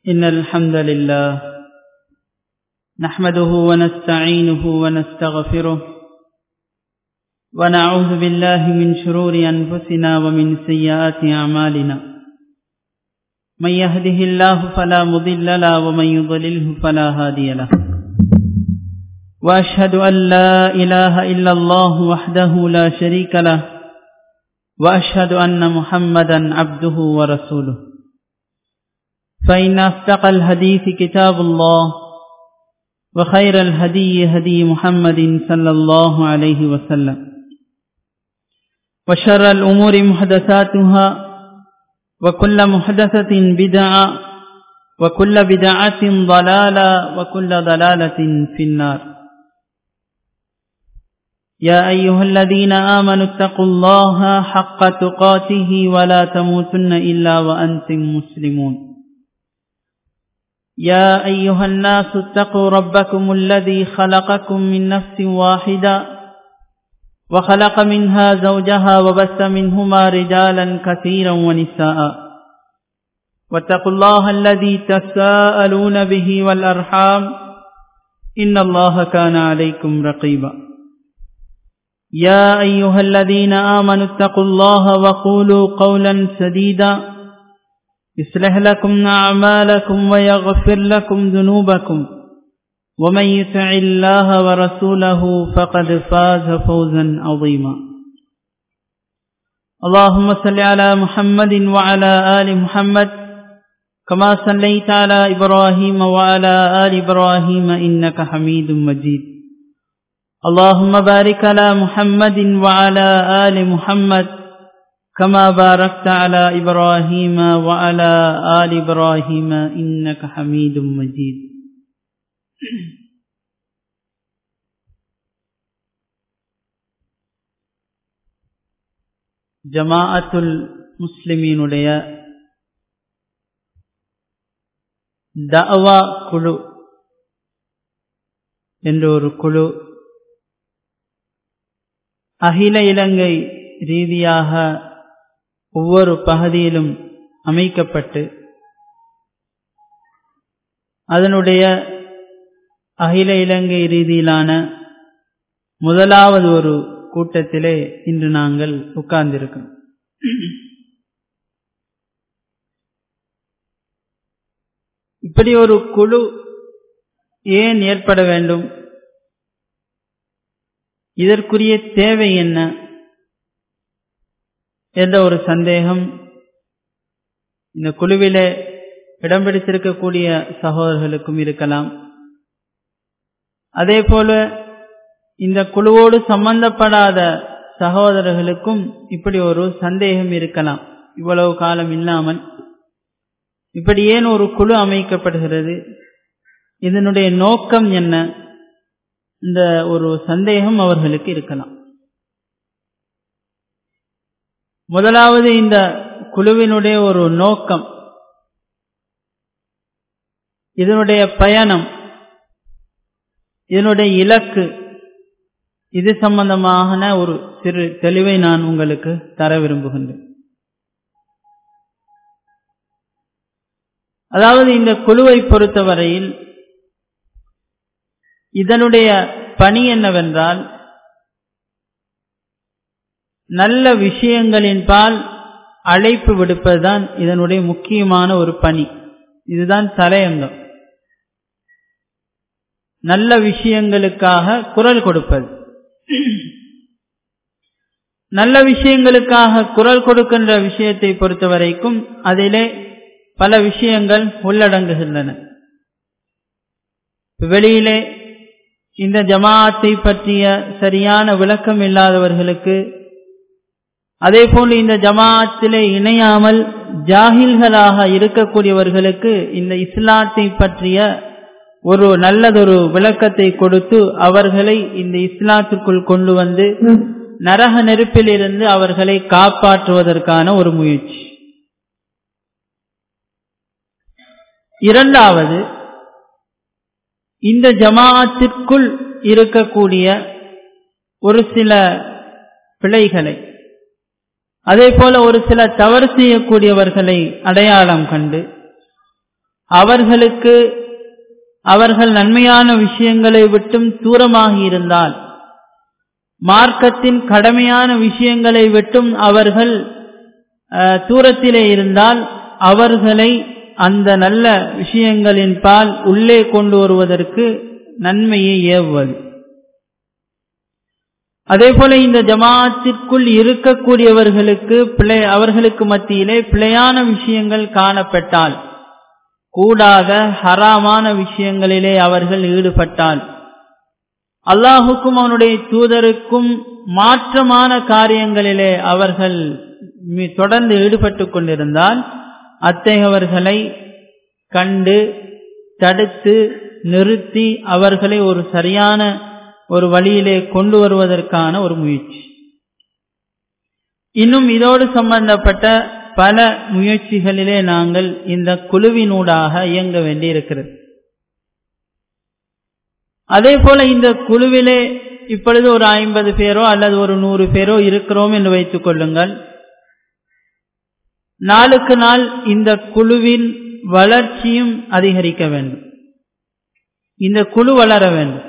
إن الحمد لله نحمده ونستعينه ونستغفره ونعوذ بالله من شرور أنفسنا ومن سيئات أعمالنا من يهده الله فلا مضل له ومن يضلله فلا هادي له وأشهد أن لا إله إلا الله وحده لا شريك له وأشهد أن محمدا عبده ورسوله فإن أصدق الحديث كتاب الله وخير الهدي هدي محمد صلى الله عليه وسلم وشر الأمور محدثاتها وكل محدثة بدعة وكل بدعة ضلالة وكل ضلالة في النار يا أيها الذين آمنوا اتقوا الله حق تقاته ولا تموتن إلا وأنتم مسلمون يا أيها الناس اتقوا ربكم الذي خلقكم من نفس واحدة وخلق منها زوجها وبث منهما رجالا كثيرا ونساء واتقوا الله الذي تساءلون به والأرحام إن الله كان عليكم رقيبا يا أيها الذين آمنوا اتقوا الله وقولوا قولا سديدا يصلح لكم أعمالكم ويغفر لكم ذنوبكم ومن يطع الله ورسوله فقد فاز فوزا عظيما اللهم صل على محمد وعلى آل محمد كما صليت على إبراهيم وعلى آل إبراهيم إنك حميد مجيد اللهم بارك على محمد وعلى آل محمد كما باركت على إبراهيم وعلى آل إبراهيم إنك حميد مجيد ஜமாஅத்துல் முஸ்லிமீனுடைய தவா குழு என்ற ஒரு குழு அகில இலங்கை ரீதியாக ஒவ்வொரு பகுதியிலும் அமைக்கப்பட்டு அதனுடைய அகில இலங்கை ரீதியிலான முதலாவது ஒரு கூட்டத்திலே இன்று நாங்கள் உட்கார்ந்திருக்கோம் இப்படி ஒரு குழு ஏன் ஏற்பட வேண்டும் இதற்குரிய தேவை என்ன என்ற ஒரு சந்தேகம் இந்த குழுவிலே இடம் பிடித்திருக்கக்கூடிய சகோதரர்களுக்கும் இருக்கலாம் அதே போல இந்த குழுவோடு சம்பந்தப்படாத சகோதரர்களுக்கும் இப்படி ஒரு சந்தேகம் இருக்கலாம் இவ்வளவு காலம் இல்லாமல் இப்படி ஏன் ஒரு குழு அமைக்கப்படுகிறது இதனுடைய நோக்கம் என்ன இந்த ஒரு சந்தேகம் அவர்களுக்கு இருக்கலாம் முதலாவது இந்த குழுவினுடைய ஒரு நோக்கம் இதனுடைய பயணம் இதனுடைய இலக்கு இது சம்பந்தமான ஒரு சிறு தெளிவை நான் உங்களுக்கு தர விரும்புகின்றேன் அதாவது இந்த குழுவை பொறுத்தவரையில் இதனுடைய பணி என்னவென்றால் நல்ல விஷயங்களின் பால் அழைப்பு விடுப்பதுதான் இதனுடைய முக்கியமான ஒரு பணி இதுதான் தலையங்கம் நல்ல விஷயங்களுக்காக குரல் கொடுப்பது நல்ல விஷயங்களுக்காக குரல் கொடுக்கின்ற விஷயத்தை பொறுத்த வரைக்கும் அதிலே பல விஷயங்கள் உள்ளடங்குகின்றன வெளியிலே இந்த ஜமாத்தை பற்றிய சரியான விளக்கம் இல்லாதவர்களுக்கு அதே போன்று இந்த ஜமாத்திலே இணையாமல் ஜாகில்களாக இருக்கக்கூடியவர்களுக்கு இந்த இஸ்லாத்தை பற்றிய ஒரு நல்லதொரு விளக்கத்தை கொடுத்து அவர்களை இந்த இஸ்லாத்திற்குள் கொண்டு வந்து நரக நெருப்பில் இருந்து அவர்களை காப்பாற்றுவதற்கான ஒரு முயற்சி இரண்டாவது இந்த ஜமாத்திற்குள் இருக்கக்கூடிய ஒரு சில பிழைகளை அதே போல ஒரு சில தவறு செய்யக்கூடியவர்களை அடையாளம் கண்டு அவர்களுக்கு அவர்கள் நன்மையான விஷயங்களை விட்டும் தூரமாகி இருந்தால் மார்க்கத்தின் கடமையான விஷயங்களை விட்டும் அவர்கள் தூரத்திலே இருந்தால் அவர்களை அந்த நல்ல விஷயங்களின் பால் உள்ளே கொண்டு வருவதற்கு நன்மையை ஏவுவது அதே போல இந்த ஜமாத்திற்குள் இருக்கக்கூடியவர்களுக்கு பிழை அவர்களுக்கு மத்தியிலே பிழையான விஷயங்கள் காணப்பட்டால் கூடாத ஹராமான விஷயங்களிலே அவர்கள் ஈடுபட்டால் அல்லாஹுக்கும் அவனுடைய தூதருக்கும் மாற்றமான காரியங்களிலே அவர்கள் தொடர்ந்து ஈடுபட்டு கொண்டிருந்தால் அத்தகையவர்களை கண்டு தடுத்து நிறுத்தி அவர்களை ஒரு சரியான ஒரு வழியிலே கொண்டு வருவதற்கான ஒரு முயற்சி இன்னும் இதோடு சம்பந்தப்பட்ட பல முயற்சிகளிலே நாங்கள் இந்த குழுவினூடாக இயங்க வேண்டியிருக்கிறது அதே போல இந்த குழுவிலே இப்பொழுது ஒரு ஐம்பது பேரோ அல்லது ஒரு நூறு பேரோ இருக்கிறோம் என்று வைத்துக் கொள்ளுங்கள் நாளுக்கு நாள் இந்த குழுவின் வளர்ச்சியும் அதிகரிக்க வேண்டும் இந்த குழு வளர வேண்டும்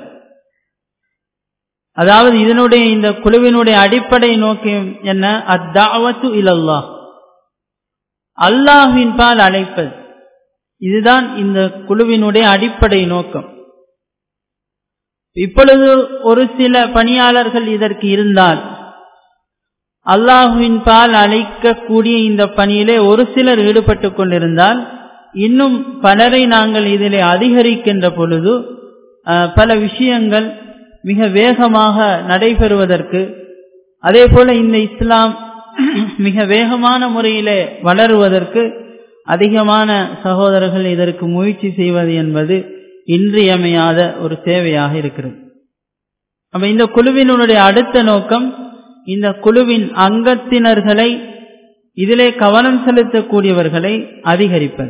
அதாவது இதனுடைய இந்த குழுவினுடைய அடிப்படை நோக்கம் என்ன அத்தாவத்து இலல்லா அல்லாஹின் பால் அழைப்பது இதுதான் இந்த குழுவினுடைய அடிப்படை நோக்கம் இப்பொழுது ஒரு சில பணியாளர்கள் இதற்கு இருந்தால் அல்லாஹுவின் பால் அழைக்கக்கூடிய இந்த பணியிலே ஒரு சிலர் ஈடுபட்டு கொண்டிருந்தால் இன்னும் பலரை நாங்கள் இதிலே அதிகரிக்கின்ற பொழுது பல விஷயங்கள் மிக வேகமாக நடைபெறுவதற்கு அதே போல இந்த இஸ்லாம் மிக வேகமான முறையிலே வளருவதற்கு அதிகமான சகோதரர்கள் இதற்கு முயற்சி செய்வது என்பது இன்றியமையாத ஒரு தேவையாக இருக்கிறது அப்ப இந்த குழுவினுடைய அடுத்த நோக்கம் இந்த குழுவின் அங்கத்தினர்களை இதிலே கவனம் செலுத்தக்கூடியவர்களை அதிகரிப்பது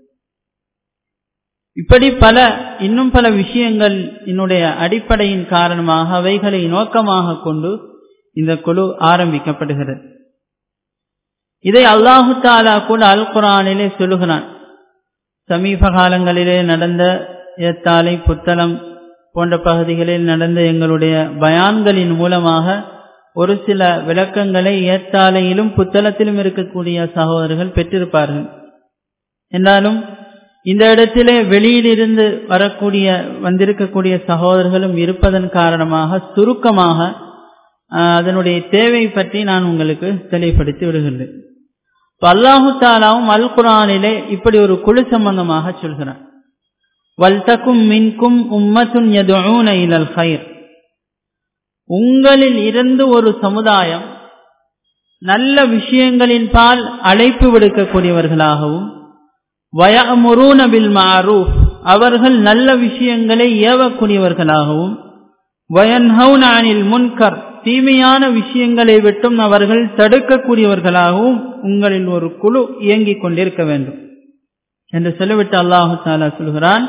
இப்படி பல இன்னும் பல விஷயங்கள் என்னுடைய அடிப்படையின் காரணமாக அவைகளை நோக்கமாக கொண்டு இந்த குழு ஆரம்பிக்கப்படுகிறது இதை அல்லாஹு தாலா கூட அல் குரானிலே சொல்லுகிறான் சமீப காலங்களிலே நடந்த ஏத்தாலை புத்தளம் போன்ற பகுதிகளில் நடந்த எங்களுடைய பயான்களின் மூலமாக ஒரு சில விளக்கங்களை ஏத்தாலையிலும் புத்தளத்திலும் இருக்கக்கூடிய சகோதரர்கள் பெற்றிருப்பார்கள் என்றாலும் இந்த இடத்திலே வெளியிலிருந்து வரக்கூடிய வந்திருக்கக்கூடிய சகோதரர்களும் இருப்பதன் காரணமாக சுருக்கமாக அதனுடைய தேவை பற்றி நான் உங்களுக்கு தெளிவுபடுத்தி விடுகின்றேன் அல்லாஹு தாலாவும் அல் குரானிலே இப்படி ஒரு குழு சம்பந்தமாக சொல்கிறார் வல்தக்கும் மின்கும் உம்மத்துன் யதுஊன இலல் ஹைர் உங்களில் இருந்து ஒரு சமுதாயம் நல்ல விஷயங்களின் பால் அழைப்பு விடுக்கக்கூடியவர்களாகவும் வயமுரூன பில் மாரூஃப் அவர்கள் நல்ல விஷயங்களை ஏவக்கூடியவர்களாகவும் வயன்ஹவுன அனில் முன்கர் தீமையான விஷயங்களை விட்டும் அவர்கள் தடுக்கக்கூடியவர்களாகவும் உங்களில் ஒரு குழு இயங்கிக் கொண்டிருக்க வேண்டும் என்று சொல்லிவிட்டு அல்லாஹு தாலா சொல்கிறான்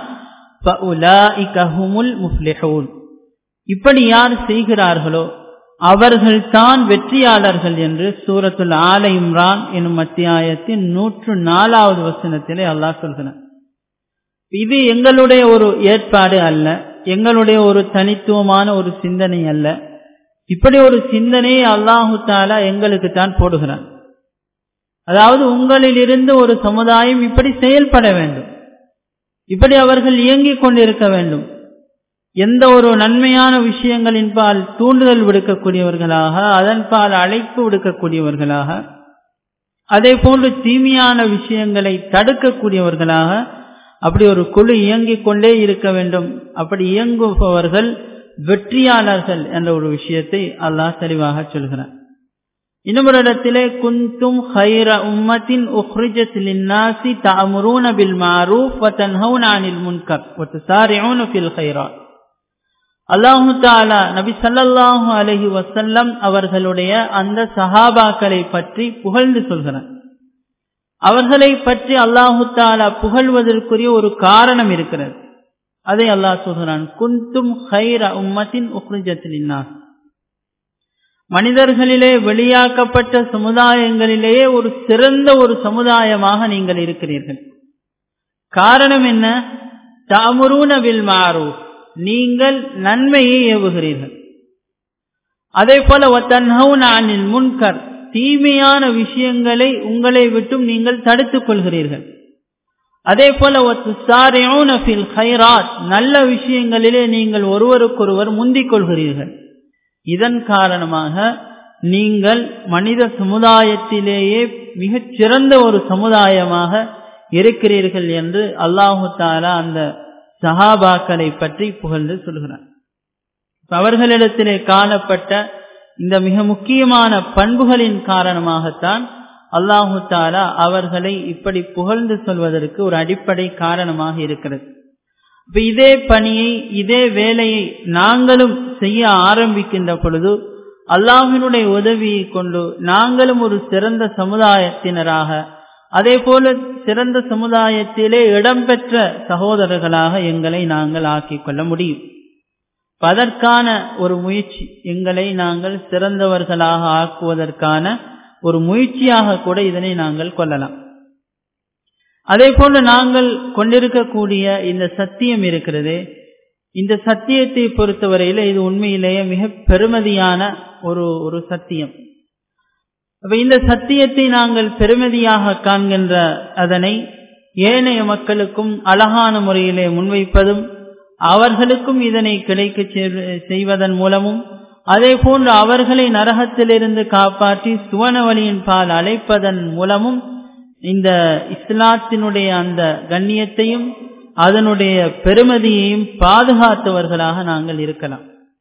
இப்படி யார் செய்கிறார்களோ அவர்கள் தான் வெற்றியாளர்கள் என்று சூரத்துல் ஆல இம்ரான் எனும் அத்தியாயத்தின் நூற்று நாலாவது வசனத்திலே அல்லாஹ் சொல்கிறார் இது எங்களுடைய ஒரு ஏற்பாடு அல்ல எங்களுடைய ஒரு தனித்துவமான ஒரு சிந்தனை அல்ல இப்படி ஒரு சிந்தனையை அல்லாஹு தாலா எங்களுக்கு தான் போடுகிறான் அதாவது உங்களில் இருந்து ஒரு சமுதாயம் இப்படி செயல்பட வேண்டும் இப்படி அவர்கள் இயங்கிக் கொண்டிருக்க வேண்டும் எந்த ஒரு நன்மையான விஷயங்களின் பால் தூண்டுதல் விடுக்கக்கூடியவர்களாக அதன் பால் அழைப்பு விடுக்கக்கூடியவர்களாக அதே போன்று தீமையான விஷயங்களை தடுக்கக்கூடியவர்களாக அப்படி ஒரு குழு இயங்கிக் கொண்டே இருக்க வேண்டும் அப்படி இயங்குபவர்கள் வெற்றியாளர்கள் என்ற ஒரு விஷயத்தை அல்லாஹ் தெளிவாக சொல்கிறார் இன்னும் ஒரு இடத்திலே குந்தும் ஹைர உம்மத்தின் உஹ்ரிஜத் லின்னாசி தஅமுரூன பில் மாரூஃப் வ தன்ஹவுன அனில் முன்கர் வ துசாரிஊன ஃபில் கைராத் அல்லாஹு தாலா நபி சல்லல்லாஹு அலஹி வசல்லம் அவர்களுடைய அந்த சஹாபாக்களை பற்றி புகழ்ந்து சொல்கிறார் அவர்களை பற்றி அல்லாஹு தாலா புகழ்வதற்குரிய ஒரு காரணம் இருக்கிறது அதை அல்லாஹ் சொல்கிறான் குந்தும் ஹைர உம்மத்தின் உஹ்ரிஜத்தினா மனிதர்களிலே வெளியாக்கப்பட்ட சமுதாயங்களிலேயே ஒரு சிறந்த ஒரு சமுதாயமாக நீங்கள் இருக்கிறீர்கள் காரணம் என்ன தாமுரூன வில் மாறு நீங்கள் நன்மையை ஏவுகிறீர்கள் அதே போல அனில் முன்கர் தீமையான விஷயங்களை உங்களை விட்டும் நீங்கள் தடுத்துக் கொள்கிறீர்கள் அதே போல ஹைராத் நல்ல விஷயங்களிலே நீங்கள் ஒருவருக்கொருவர் முந்திக் கொள்கிறீர்கள் இதன் காரணமாக நீங்கள் மனித சமுதாயத்திலேயே மிகச் சிறந்த ஒரு சமுதாயமாக இருக்கிறீர்கள் என்று அல்லாஹு தாலா அந்த சஹாபாக்களை பற்றி புகழ்ந்து சொல்கிறார் அவர்களிடத்திலே காணப்பட்ட இந்த மிக முக்கியமான பண்புகளின் காரணமாகத்தான் அல்லாஹு தாலா அவர்களை இப்படி புகழ்ந்து சொல்வதற்கு ஒரு அடிப்படை காரணமாக இருக்கிறது இப்ப இதே பணியை இதே வேலையை நாங்களும் செய்ய ஆரம்பிக்கின்ற பொழுது அல்லாஹினுடைய உதவியை கொண்டு நாங்களும் ஒரு சிறந்த சமுதாயத்தினராக அதே போல சிறந்த சமுதாயத்திலே இடம்பெற்ற சகோதரர்களாக எங்களை நாங்கள் ஆக்கிக் கொள்ள முடியும் அதற்கான ஒரு முயற்சி எங்களை நாங்கள் சிறந்தவர்களாக ஆக்குவதற்கான ஒரு முயற்சியாக கூட இதனை நாங்கள் கொள்ளலாம் அதே போல நாங்கள் கொண்டிருக்கக்கூடிய இந்த சத்தியம் இருக்கிறது இந்த சத்தியத்தை பொறுத்தவரையில இது உண்மையிலேயே மிக பெருமதியான ஒரு ஒரு சத்தியம் அப்ப இந்த சத்தியத்தை நாங்கள் பெருமதியாக காண்கின்ற அதனை ஏனைய மக்களுக்கும் அழகான முறையிலே முன்வைப்பதும் அவர்களுக்கும் இதனை கிடைக்க செய்வதன் மூலமும் அதே போன்று அவர்களை நரகத்திலிருந்து காப்பாற்றி சுவன வழியின் பால் அழைப்பதன் மூலமும் இந்த இஸ்லாத்தினுடைய அந்த கண்ணியத்தையும் அதனுடைய பெருமதியையும் பாதுகாத்தவர்களாக நாங்கள் இருக்கலாம்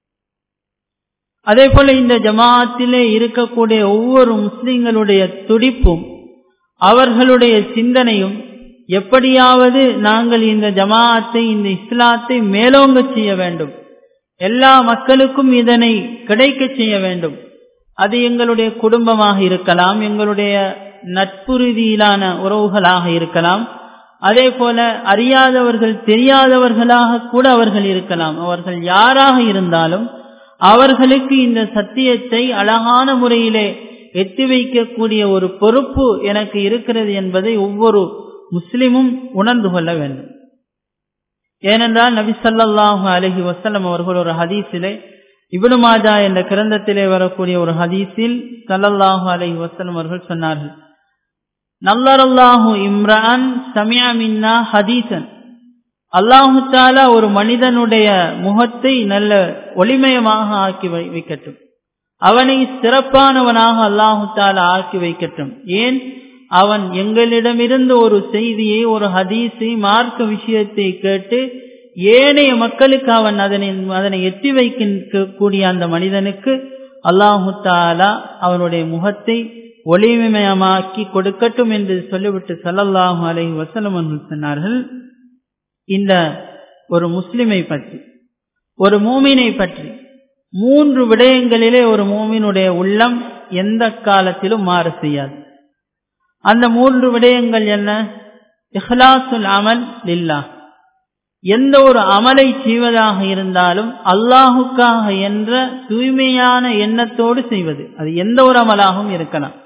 அதே போல இந்த ஜமாத்திலே இருக்கக்கூடிய ஒவ்வொரு முஸ்லிம்களுடைய துடிப்பும் அவர்களுடைய சிந்தனையும் எப்படியாவது நாங்கள் இந்த ஜமாத்தை இந்த இஸ்லாத்தை மேலோங்க செய்ய வேண்டும் எல்லா மக்களுக்கும் இதனை கிடைக்க செய்ய வேண்டும் அது எங்களுடைய குடும்பமாக இருக்கலாம் எங்களுடைய நட்பு ரீதியிலான உறவுகளாக இருக்கலாம் அதே போல அறியாதவர்கள் தெரியாதவர்களாக கூட அவர்கள் இருக்கலாம் அவர்கள் யாராக இருந்தாலும் அவர்களுக்கு இந்த சத்தியத்தை அழகான முறையிலே எத்தி வைக்கக்கூடிய ஒரு பொறுப்பு எனக்கு இருக்கிறது என்பதை ஒவ்வொரு முஸ்லிமும் உணர்ந்து கொள்ள வேண்டும் ஏனென்றால் நபி சல்லாஹூ அலஹி வசல்லம் அவர்கள் ஒரு ஹதீஸிலே இபனு மாஜா என்ற கிரந்தத்திலே வரக்கூடிய ஒரு ஹதீஸில் சல்லல்லாஹு அலஹி வசல்லம் அவர்கள் சொன்னார்கள் நல்லரல்லாஹு இம்ரான் சமியா மின்னா ஹதீசன் அல்லாஹு தாலா ஒரு மனிதனுடைய முகத்தை நல்ல ஒளிமயமாக ஆக்கி வைக்கட்டும் அவனை சிறப்பானவனாக அல்லாஹு தாலா ஆக்கி வைக்கட்டும் ஏன் அவன் எங்களிடமிருந்து ஒரு செய்தியை ஒரு ஹதீஸை மார்க்க விஷயத்தை கேட்டு ஏனைய மக்களுக்கு அவன் அதனை அதனை எத்தி வைக்கக்கூடிய அந்த மனிதனுக்கு அல்லாஹு தாலா அவனுடைய முகத்தை ஒளிமயமாக்கி கொடுக்கட்டும் என்று சொல்லிவிட்டு சல்லல்லாஹு அலை வசலம் சொன்னார்கள் இந்த ஒரு முஸ்லிமை பற்றி ஒரு மூமினை பற்றி மூன்று விடயங்களிலே ஒரு மூமினுடைய உள்ளம் எந்த காலத்திலும் மாறு செய்யாது அந்த மூன்று விடயங்கள் என்ன இஹ்லாசுல் அமல் லில்லா எந்த ஒரு அமலை செய்வதாக இருந்தாலும் அல்லாஹுக்காக என்ற தூய்மையான எண்ணத்தோடு செய்வது அது எந்த ஒரு அமலாகவும் இருக்கலாம்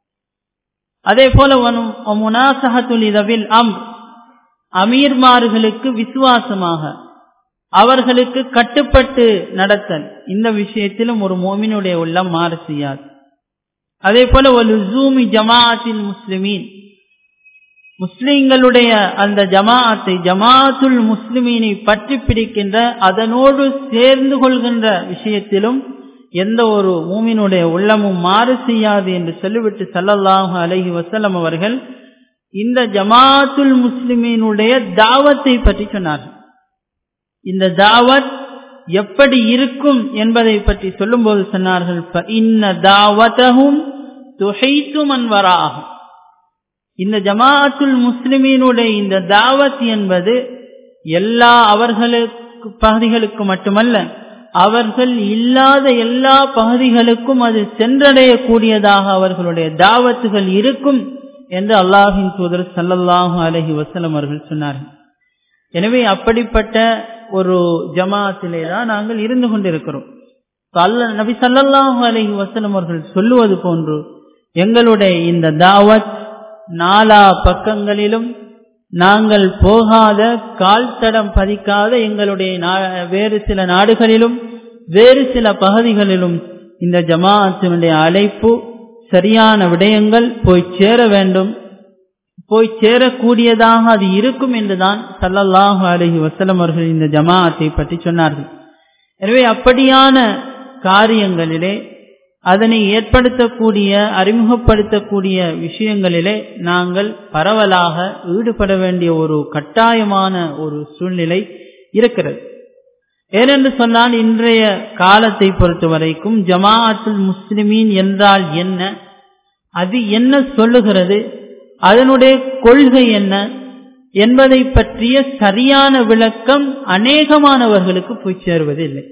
அதே போல முனாசகத்துல் இதவில் அம் அமீர்மார்களுக்கு விசுவாசமாக அவர்களுக்கு கட்டுப்பட்டு நடத்தல் இந்த விஷயத்திலும் ஒரு மோமினுடைய உள்ளம் மாறு செய்யாது அதே போல ஒரு ஜூமி ஜமாஅத்தில் முஸ்லிமீன் முஸ்லிம்களுடைய அந்த ஜமாஅத்தை ஜமாத்துல் முஸ்லிமீனை பற்றி பிடிக்கின்ற அதனோடு சேர்ந்து கொள்கின்ற விஷயத்திலும் எந்த ஒரு மூமினுடைய உள்ளமும் மாறு செய்யாது என்று சொல்லிவிட்டு சல்லல்லாஹு அலஹி வசலம் அவர்கள் இந்த ஜமாத்துல் முஸ்லிமீனுடைய தாவத்தை பற்றி சொன்னார்கள் இந்த தாவத் எப்படி இருக்கும் என்பதை பற்றி சொல்லும்போது சொன்னார்கள் இன்ன தாவத்தகும் துகைத்து மன்வராகும் இந்த ஜமாஅத்துல் முஸ்லிமீனுடைய இந்த தாவத் என்பது எல்லா அவர்களுக்கு பகுதிகளுக்கு மட்டுமல்ல அவர்கள் இல்லாத எல்லா பகுதிகளுக்கும் அது சென்றடையக்கூடியதாக அவர்களுடைய தாவத்துகள் இருக்கும் என்று அல்லாஹின் தூதர் சல்லல்லாஹு அலஹி வசலம் அவர்கள் சொன்னார்கள் எனவே அப்படிப்பட்ட ஒரு ஜமாத்திலே தான் நாங்கள் இருந்து கொண்டிருக்கிறோம் அல்ல நபி சல்லல்லாஹு அலஹி வசலம் அவர்கள் சொல்லுவது போன்று எங்களுடைய இந்த தாவத் நாலா பக்கங்களிலும் நாங்கள் போகாத கால் தடம் பதிக்காத எங்களுடைய வேறு சில நாடுகளிலும் வேறு சில பகுதிகளிலும் இந்த ஜமாஅத்தினுடைய அழைப்பு சரியான விடயங்கள் போய் சேர வேண்டும் போய் சேரக்கூடியதாக அது இருக்கும் என்றுதான் சல்லல்லாஹு அலஹி வசலம் அவர்கள் இந்த ஜமாஅத்தை பற்றி சொன்னார்கள் எனவே அப்படியான காரியங்களிலே அதனை ஏற்படுத்தக்கூடிய அறிமுகப்படுத்தக்கூடிய விஷயங்களிலே நாங்கள் பரவலாக ஈடுபட வேண்டிய ஒரு கட்டாயமான ஒரு சூழ்நிலை இருக்கிறது ஏனென்று சொன்னால் இன்றைய காலத்தை பொறுத்த வரைக்கும் ஜமாஅத்துல் முஸ்லிமீன் என்றால் என்ன அது என்ன சொல்லுகிறது அதனுடைய கொள்கை என்ன என்பதை பற்றிய சரியான விளக்கம் அநேகமானவர்களுக்கு போய் சேருவதில்லை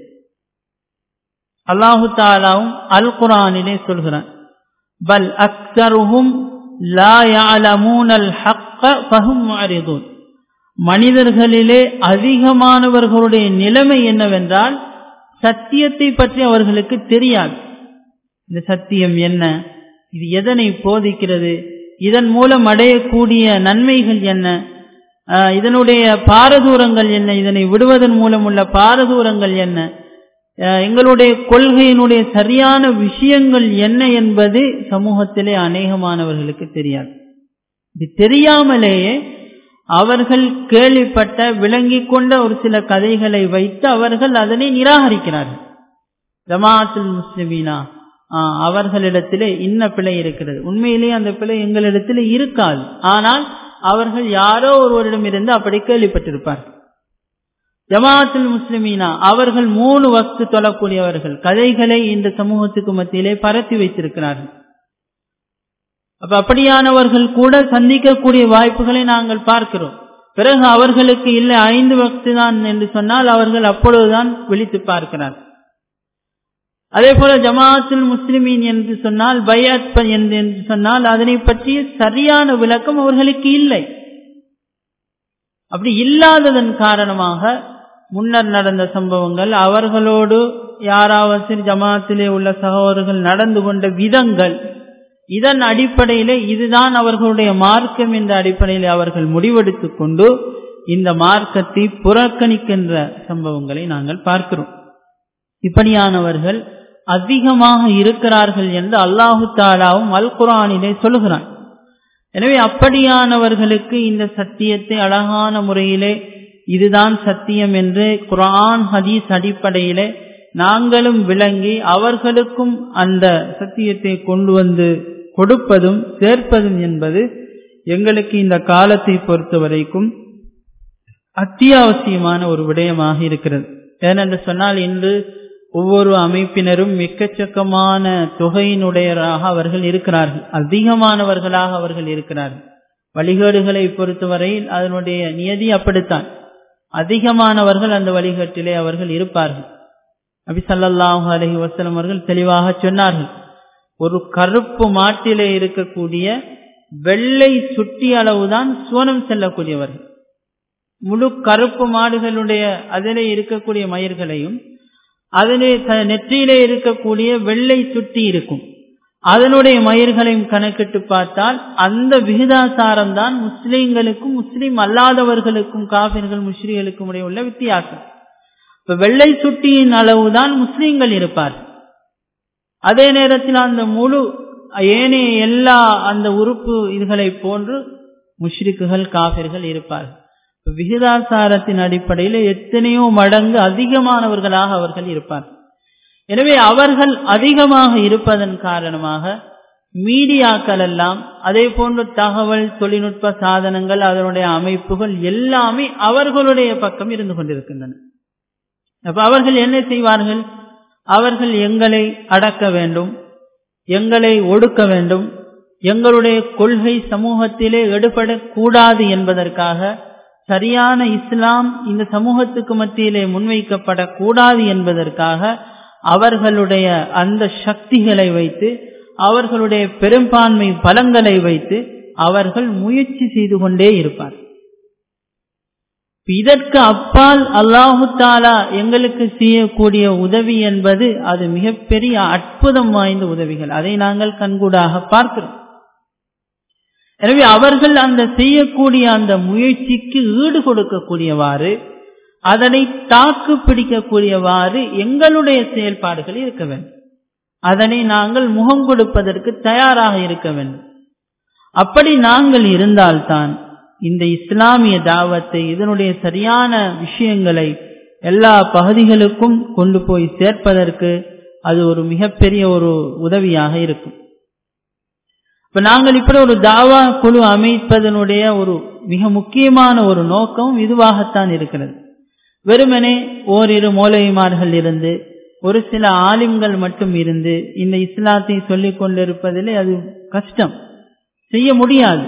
அல்லாஹு தாலாவும் அல் குரானிலே சொல்கிறான் பல் அக்சருஹும் லா யாலமூனல் ஹக்க ஃபஹும் மாறிதூன் மனிதர்களிலே அதிகமானவர்களுடைய நிலைமை என்னவென்றால் சத்தியத்தை பற்றி அவர்களுக்கு தெரியாது இந்த சத்தியம் என்ன இது எதனை போதிக்கிறது இதன் மூலம் அடையக்கூடிய நன்மைகள் என்ன இதனுடைய பாரதூரங்கள் என்ன இதனை விடுவதன் மூலம் உள்ள பாரதூரங்கள் என்ன எங்களுடைய கொள்கையினுடைய சரியான விஷயங்கள் என்ன என்பது சமூகத்திலே அநேகமானவர்களுக்கு தெரியாது இது தெரியாமலேயே அவர்கள் கேள்விப்பட்ட விளங்கிக் கொண்ட ஒரு சில கதைகளை வைத்து அவர்கள் அதனை நிராகரிக்கிறார்கள் ஜமாத்துல் முஸ்லிமீனா அவர்களிடத்திலே இன்ன பிழை இருக்கிறது உண்மையிலேயே அந்த பிழை எங்களிடத்திலே இருக்காது ஆனால் அவர்கள் யாரோ ஒருவரிடமிருந்து அப்படி கேள்விப்பட்டிருப்பார்கள் ஜமாத்துல் முஸ்லிமீனா அவர்கள் மூணு வக்து தொழக்கூடியவர்கள் கதைகளை இந்த சமூகத்துக்கு மத்தியிலே பரத்தி வைத்திருக்கிறார்கள் அப்ப அப்படியானவர்கள் கூட சந்திக்கக்கூடிய வாய்ப்புகளை நாங்கள் பார்க்கிறோம் பிறகு அவர்களுக்கு இல்லை ஐந்து வக்து தான் என்று சொன்னால் அவர்கள் அப்பொழுதுதான் விழித்து பார்க்கிறார் அதே போல ஜமாத்துல் முஸ்லிமீன் என்று சொன்னால் பயாத் என்று சொன்னால் அதனை பற்றிய சரியான விளக்கம் அவர்களுக்கு இல்லை அப்படி இல்லாததன் காரணமாக முன்னர் நடந்த சம்பவங்கள் அவர்களோடு யாராவது ஜமாத்திலே உள்ள சகோதரர்கள் நடந்து கொண்ட விதங்கள் இதன் அடிப்படையிலே இதுதான் அவர்களுடைய மார்க்கம் என்ற அடிப்படையில் அவர்கள் முடிவெடுத்துக் கொண்டு இந்த மார்க்கத்தை புறக்கணிக்கின்ற சம்பவங்களை நாங்கள் பார்க்கிறோம் இப்படியானவர்கள் அதிகமாக இருக்கிறார்கள் என்று அல்லாஹு தாலாவும் அல் குரானிலே சொல்லுகிறான் எனவே அப்படியானவர்களுக்கு இந்த சத்தியத்தை அழகான முறையிலே இதுதான் சத்தியம் என்று குரான் ஹதீஸ் அடிப்படையிலே நாங்களும் விளங்கி அவர்களுக்கும் அந்த சத்தியத்தை கொண்டு வந்து கொடுப்பதும் சேர்ப்பதும் என்பது எங்களுக்கு இந்த காலத்தை பொறுத்த வரைக்கும் அத்தியாவசியமான ஒரு விடயமாக இருக்கிறது ஏனென்று சொன்னால் இன்று ஒவ்வொரு அமைப்பினரும் எக்கச்சக்கமான தொகையினுடையராக அவர்கள் இருக்கிறார்கள் அதிகமானவர்களாக அவர்கள் இருக்கிறார்கள் வழிகேடுகளை பொறுத்தவரையில் அதனுடைய நியதி அப்படித்தான் அதிகமானவர்கள் அந்த வழிகாட்டிலே அவர்கள் இருப்பார்கள் நபி சல்லாஹு அலஹி வசலம் அவர்கள் தெளிவாக சொன்னார்கள் ஒரு கருப்பு மாட்டிலே இருக்கக்கூடிய வெள்ளை சுட்டி அளவுதான் சுவனம் செல்லக்கூடியவர்கள் முழு கருப்பு மாடுகளுடைய அதிலே இருக்கக்கூடிய மயிர்களையும் அதிலே நெற்றியிலே இருக்கக்கூடிய வெள்ளை சுட்டி இருக்கும் அதனுடைய மயிர்களையும் கணக்கிட்டு பார்த்தால் அந்த விகிதாசாரம் தான் முஸ்லிம்களுக்கும் முஸ்லிம் அல்லாதவர்களுக்கும் காபிர்கள் முஸ்லிம்களுக்கும் இடையே உள்ள வித்தியாசம் இப்ப வெள்ளை சுட்டியின் அளவுதான் முஸ்லிம்கள் இருப்பார் அதே நேரத்தில் அந்த முழு ஏனைய எல்லா அந்த உறுப்பு இதுகளை போன்று முஷ்ரிக்குகள் காபிர்கள் இருப்பார்கள் விகிதாசாரத்தின் அடிப்படையில் எத்தனையோ மடங்கு அதிகமானவர்களாக அவர்கள் இருப்பார்கள் எனவே அவர்கள் அதிகமாக இருப்பதன் காரணமாக மீடியாக்கள் எல்லாம் அதே போன்ற தகவல் தொழில்நுட்ப சாதனங்கள் அதனுடைய அமைப்புகள் எல்லாமே அவர்களுடைய பக்கம் இருந்து கொண்டிருக்கின்றன அப்ப அவர்கள் என்ன செய்வார்கள் அவர்கள் எங்களை அடக்க வேண்டும் எங்களை ஒடுக்க வேண்டும் எங்களுடைய கொள்கை சமூகத்திலே எடுபடக்கூடாது என்பதற்காக சரியான இஸ்லாம் இந்த சமூகத்துக்கு மத்தியிலே முன்வைக்கப்படக்கூடாது என்பதற்காக அவர்களுடைய அந்த சக்திகளை வைத்து அவர்களுடைய பெரும்பான்மை பலங்களை வைத்து அவர்கள் முயற்சி செய்து கொண்டே இருப்பார் இதற்கு அப்பால் அல்லாஹு தாலா எங்களுக்கு செய்யக்கூடிய உதவி என்பது அது மிகப்பெரிய அற்புதம் வாய்ந்த உதவிகள் அதை நாங்கள் கண்கூடாக பார்க்கிறோம் எனவே அவர்கள் அந்த செய்யக்கூடிய அந்த முயற்சிக்கு ஈடு கொடுக்கக்கூடியவாறு அதனை தாக்கு பிடிக்கக்கூடியவாறு எங்களுடைய செயல்பாடுகள் இருக்க வேண்டும் அதனை நாங்கள் முகம் கொடுப்பதற்கு தயாராக இருக்க வேண்டும் அப்படி நாங்கள் இருந்தால்தான் இந்த இஸ்லாமிய தாவத்தை இதனுடைய சரியான விஷயங்களை எல்லா பகுதிகளுக்கும் கொண்டு போய் சேர்ப்பதற்கு அது ஒரு மிகப்பெரிய ஒரு உதவியாக இருக்கும் இப்ப நாங்கள் இப்படி ஒரு தாவா குழு அமைப்பதனுடைய ஒரு மிக முக்கியமான ஒரு நோக்கம் இதுவாகத்தான் இருக்கிறது வெறுமனே ஓரிரு மூலைமார்கள் இருந்து ஒரு சில ஆலிம்கள் மட்டும் இருந்து இந்த இஸ்லாத்தை சொல்லிக் கொண்டிருப்பதிலே அது கஷ்டம் செய்ய முடியாது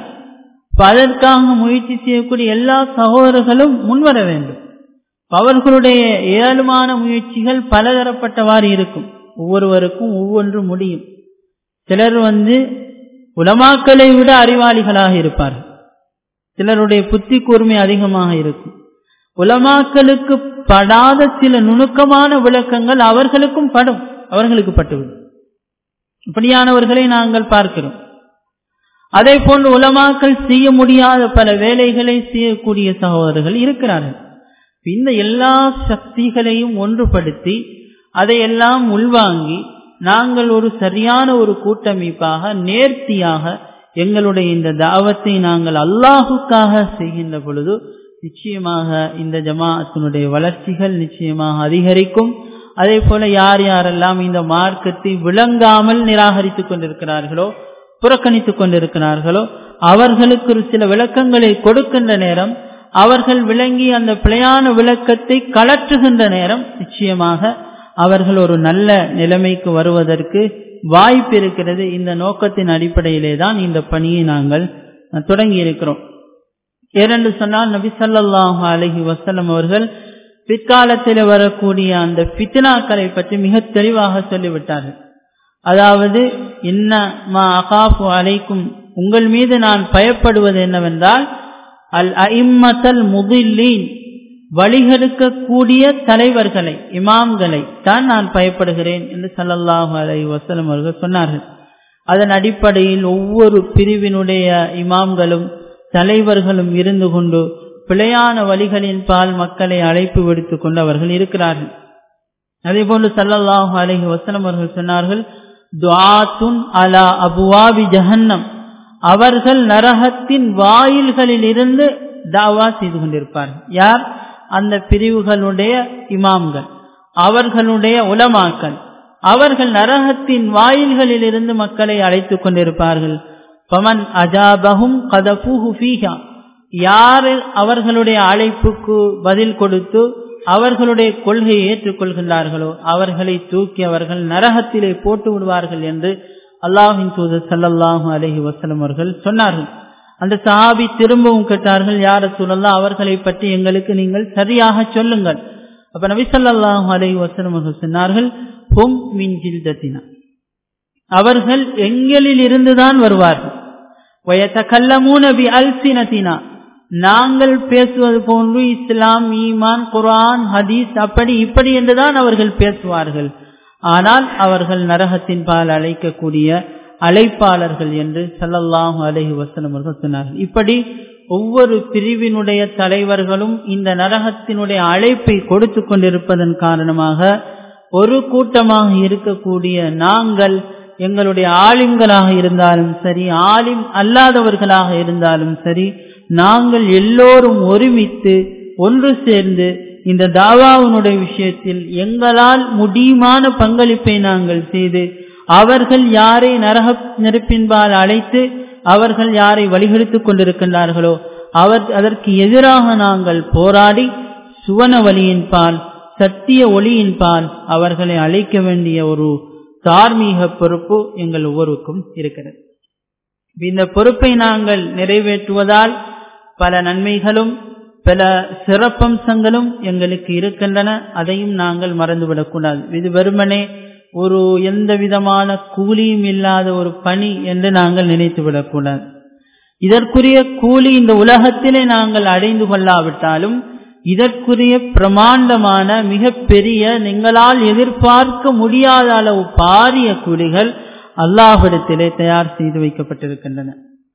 அதற்காக முயற்சி செய்யக்கூடிய எல்லா சகோதரர்களும் முன்வர வேண்டும் அவர்களுடைய ஏழுமான முயற்சிகள் பலதரப்பட்டவாறு இருக்கும் ஒவ்வொருவருக்கும் ஒவ்வொன்று முடியும் சிலர் வந்து உலமாக்களை விட அறிவாளிகளாக இருப்பார்கள் சிலருடைய புத்தி கூர்மை அதிகமாக இருக்கும் உலமாக்களுக்கு படாத சில நுணுக்கமான விளக்கங்கள் அவர்களுக்கும் படும் அவர்களுக்கு பட்டுவிடும் இப்படியானவர்களை நாங்கள் பார்க்கிறோம் அதே போன்று உலமாக்கள் செய்ய முடியாத பல வேலைகளை செய்யக்கூடிய சகோதரர்கள் இருக்கிறார்கள் இந்த எல்லா சக்திகளையும் ஒன்றுபடுத்தி அதையெல்லாம் உள்வாங்கி நாங்கள் ஒரு சரியான ஒரு கூட்டமைப்பாக நேர்த்தியாக எங்களுடைய இந்த தாவத்தை நாங்கள் அல்லாஹுக்காக செய்கின்ற பொழுது நிச்சயமாக இந்த ஜமாஅத்தினுடைய வளர்ச்சிகள் நிச்சயமாக அதிகரிக்கும் அதே போல யார் யாரெல்லாம் இந்த மார்க்கத்தை விளங்காமல் நிராகரித்துக் கொண்டிருக்கிறார்களோ புறக்கணித்துக் கொண்டிருக்கிறார்களோ அவர்களுக்கு ஒரு சில விளக்கங்களை கொடுக்கின்ற நேரம் அவர்கள் விளங்கி அந்த பிழையான விளக்கத்தை கலற்றுகின்ற நேரம் நிச்சயமாக அவர்கள் ஒரு நல்ல நிலைமைக்கு வருவதற்கு வாய்ப்பு இருக்கிறது இந்த நோக்கத்தின் அடிப்படையிலே தான் இந்த பணியை நாங்கள் தொடங்கி இருக்கிறோம் ஏனென்று சொன்னால் நபி சல்லாஹு அலஹி வசலம் அவர்கள் பிற்காலத்தில் வரக்கூடிய அந்த பித்னாக்களை பற்றி மிக தெளிவாக சொல்லிவிட்டார்கள் அதாவது என்ன மா அகாஃபு அலைக்கும் உங்கள் மீது நான் பயப்படுவது என்னவென்றால் அல் ஐம்மத்தல் முதில்லீன் வழிகெடுக்கக்கூடிய தலைவர்களை இமாம்களை தான் நான் பயப்படுகிறேன் என்று சல்லல்லாஹு அலை வசலம் அவர்கள் சொன்னார்கள் அதன் அடிப்படையில் ஒவ்வொரு பிரிவினுடைய இமாம்களும் தலைவர்களும் இருந்து கொண்டு பிழையான வழிகளின் பால் மக்களை அழைப்பு விடுத்துக் கொண்டு அவர்கள் இருக்கிறார்கள் அதே போன்று சல்லல்லாஹு அலஹி வசலம் அவர்கள் சொன்னார்கள் துஆத்துன் அலா அபுவாபி ஜஹன்னம் அவர்கள் நரகத்தின் வாயில்களில் இருந்து தாவா செய்து கொண்டிருப்பார்கள் யார் அந்த பிரிவுகளுடைய இமாம்கள் அவர்களுடைய உலமாக்கள் அவர்கள் நரகத்தின் வாயில்களில் இருந்து மக்களை அழைத்துக் கொண்டிருப்பார்கள் பமன் அஜாபகும் கதபூஹு ஃபீஹா யார் அவர்களுடைய அழைப்புக்கு பதில் கொடுத்து அவர்களுடைய கொள்கையை ஏற்றுக்கொள்கின்றார்களோ அவர்களை தூக்கி அவர்கள் நரகத்திலே போட்டு விடுவார்கள் என்று அல்லாஹின் தூதர் சல்லல்லாஹு அலஹி வசலம் அவர்கள் சொன்னார்கள் அந்த சஹாபி திரும்பவும் கேட்டார்கள் யார சூழல்லா அவர்களை பற்றி எங்களுக்கு நீங்கள் சரியாக சொல்லுங்கள் அப்ப நபி சல்லாஹு அலஹி வசலம் அவர்கள் சொன்னார்கள் ஹும் மின் ஜில்தத்தினா அவர்கள் எங்களில் இருந்துதான் வருவார்கள் வயத்தகல்லமூன பி அல்சினத்தினா நாங்கள் பேசுவது போன்று இஸ்லாம் ஈமான் குரான் ஹதீஸ் அப்படி இப்படி என்றுதான் அவர்கள் பேசுவார்கள் ஆனால் அவர்கள் நரகத்தின் பால் அழைக்கக்கூடிய அழைப்பாளர்கள் என்று சல்லல்லாஹு அலஹி வசனம் அவர்கள் சொன்னார்கள் இப்படி ஒவ்வொரு பிரிவினுடைய தலைவர்களும் இந்த நரகத்தினுடைய அழைப்பை கொடுத்து கொண்டிருப்பதன் காரணமாக ஒரு கூட்டமாக இருக்கக்கூடிய நாங்கள் எங்களுடைய ஆலிம்களாக இருந்தாலும் சரி ஆலிம் அல்லாதவர்களாக இருந்தாலும் சரி நாங்கள் எல்லோரும் ஒருமித்து ஒன்று சேர்ந்து இந்த தாவாவினுடைய விஷயத்தில் எங்களால் முடியுமான பங்களிப்பை நாங்கள் செய்து அவர்கள் யாரை நரக நெருப்பின்பால் அழைத்து அவர்கள் யாரை வழிகெடுத்துக் கொண்டிருக்கின்றார்களோ அவர் அதற்கு எதிராக நாங்கள் போராடி சுவன வழியின் பால் சத்திய ஒளியின் பால் அவர்களை அழைக்க வேண்டிய ஒரு தார்மீக பொறுப்பு எங்கள் ஒவ்வொருக்கும் இருக்கிறது இந்த பொறுப்பை நாங்கள் நிறைவேற்றுவதால் பல நன்மைகளும் பல சிறப்பம்சங்களும் எங்களுக்கு இருக்கின்றன அதையும் நாங்கள் மறந்துவிடக்கூடாது இது வெறுமனே ஒரு எந்த விதமான கூலியும் இல்லாத ஒரு பணி என்று நாங்கள் நினைத்து விடக்கூடாது இதற்குரிய கூலி இந்த உலகத்திலே நாங்கள் அடைந்து கொள்ளாவிட்டாலும் இதற்குரிய பிரமாண்டமான மிக பெரிய நீங்களால் எதிர்பார்க்க முடியாத அளவு பாரிய கூலிகள் அல்லாஹிடத்திலே தயார் செய்து வைக்கப்பட்டிருக்கின்றன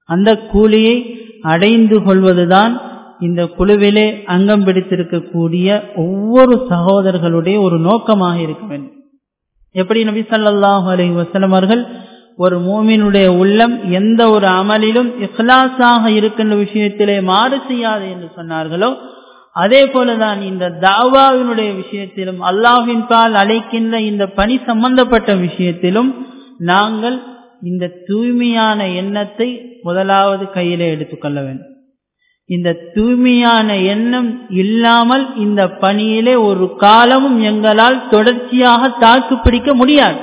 அந்த கூலியை அடைந்து கொள்வதுதான் இந்த குழுவிலே அங்கம் பிடித்திருக்கக்கூடிய ஒவ்வொரு சகோதரர்களுடைய ஒரு நோக்கமாக இருக்க வேண்டும் எப்படி நபி சல்லாஹூ அலி வசலம் அவர்கள் ஒரு மூமினுடைய உள்ளம் எந்த ஒரு அமலிலும் இஹ்லாஸாக இருக்கின்ற விஷயத்திலே மாறு செய்யாது என்று சொன்னார்களோ அதே போலதான் இந்த தாவாவினுடைய விஷயத்திலும் அல்லாஹின் பால் அழைக்கின்ற இந்த பணி சம்பந்தப்பட்ட விஷயத்திலும் நாங்கள் இந்த தூய்மையான எண்ணத்தை முதலாவது கையிலே எடுத்துக்கொள்ள வேண்டும் இந்த தூய்மையான எண்ணம் இல்லாமல் இந்த பணியிலே ஒரு காலமும் எங்களால் தொடர்ச்சியாக தாக்கு பிடிக்க முடியாது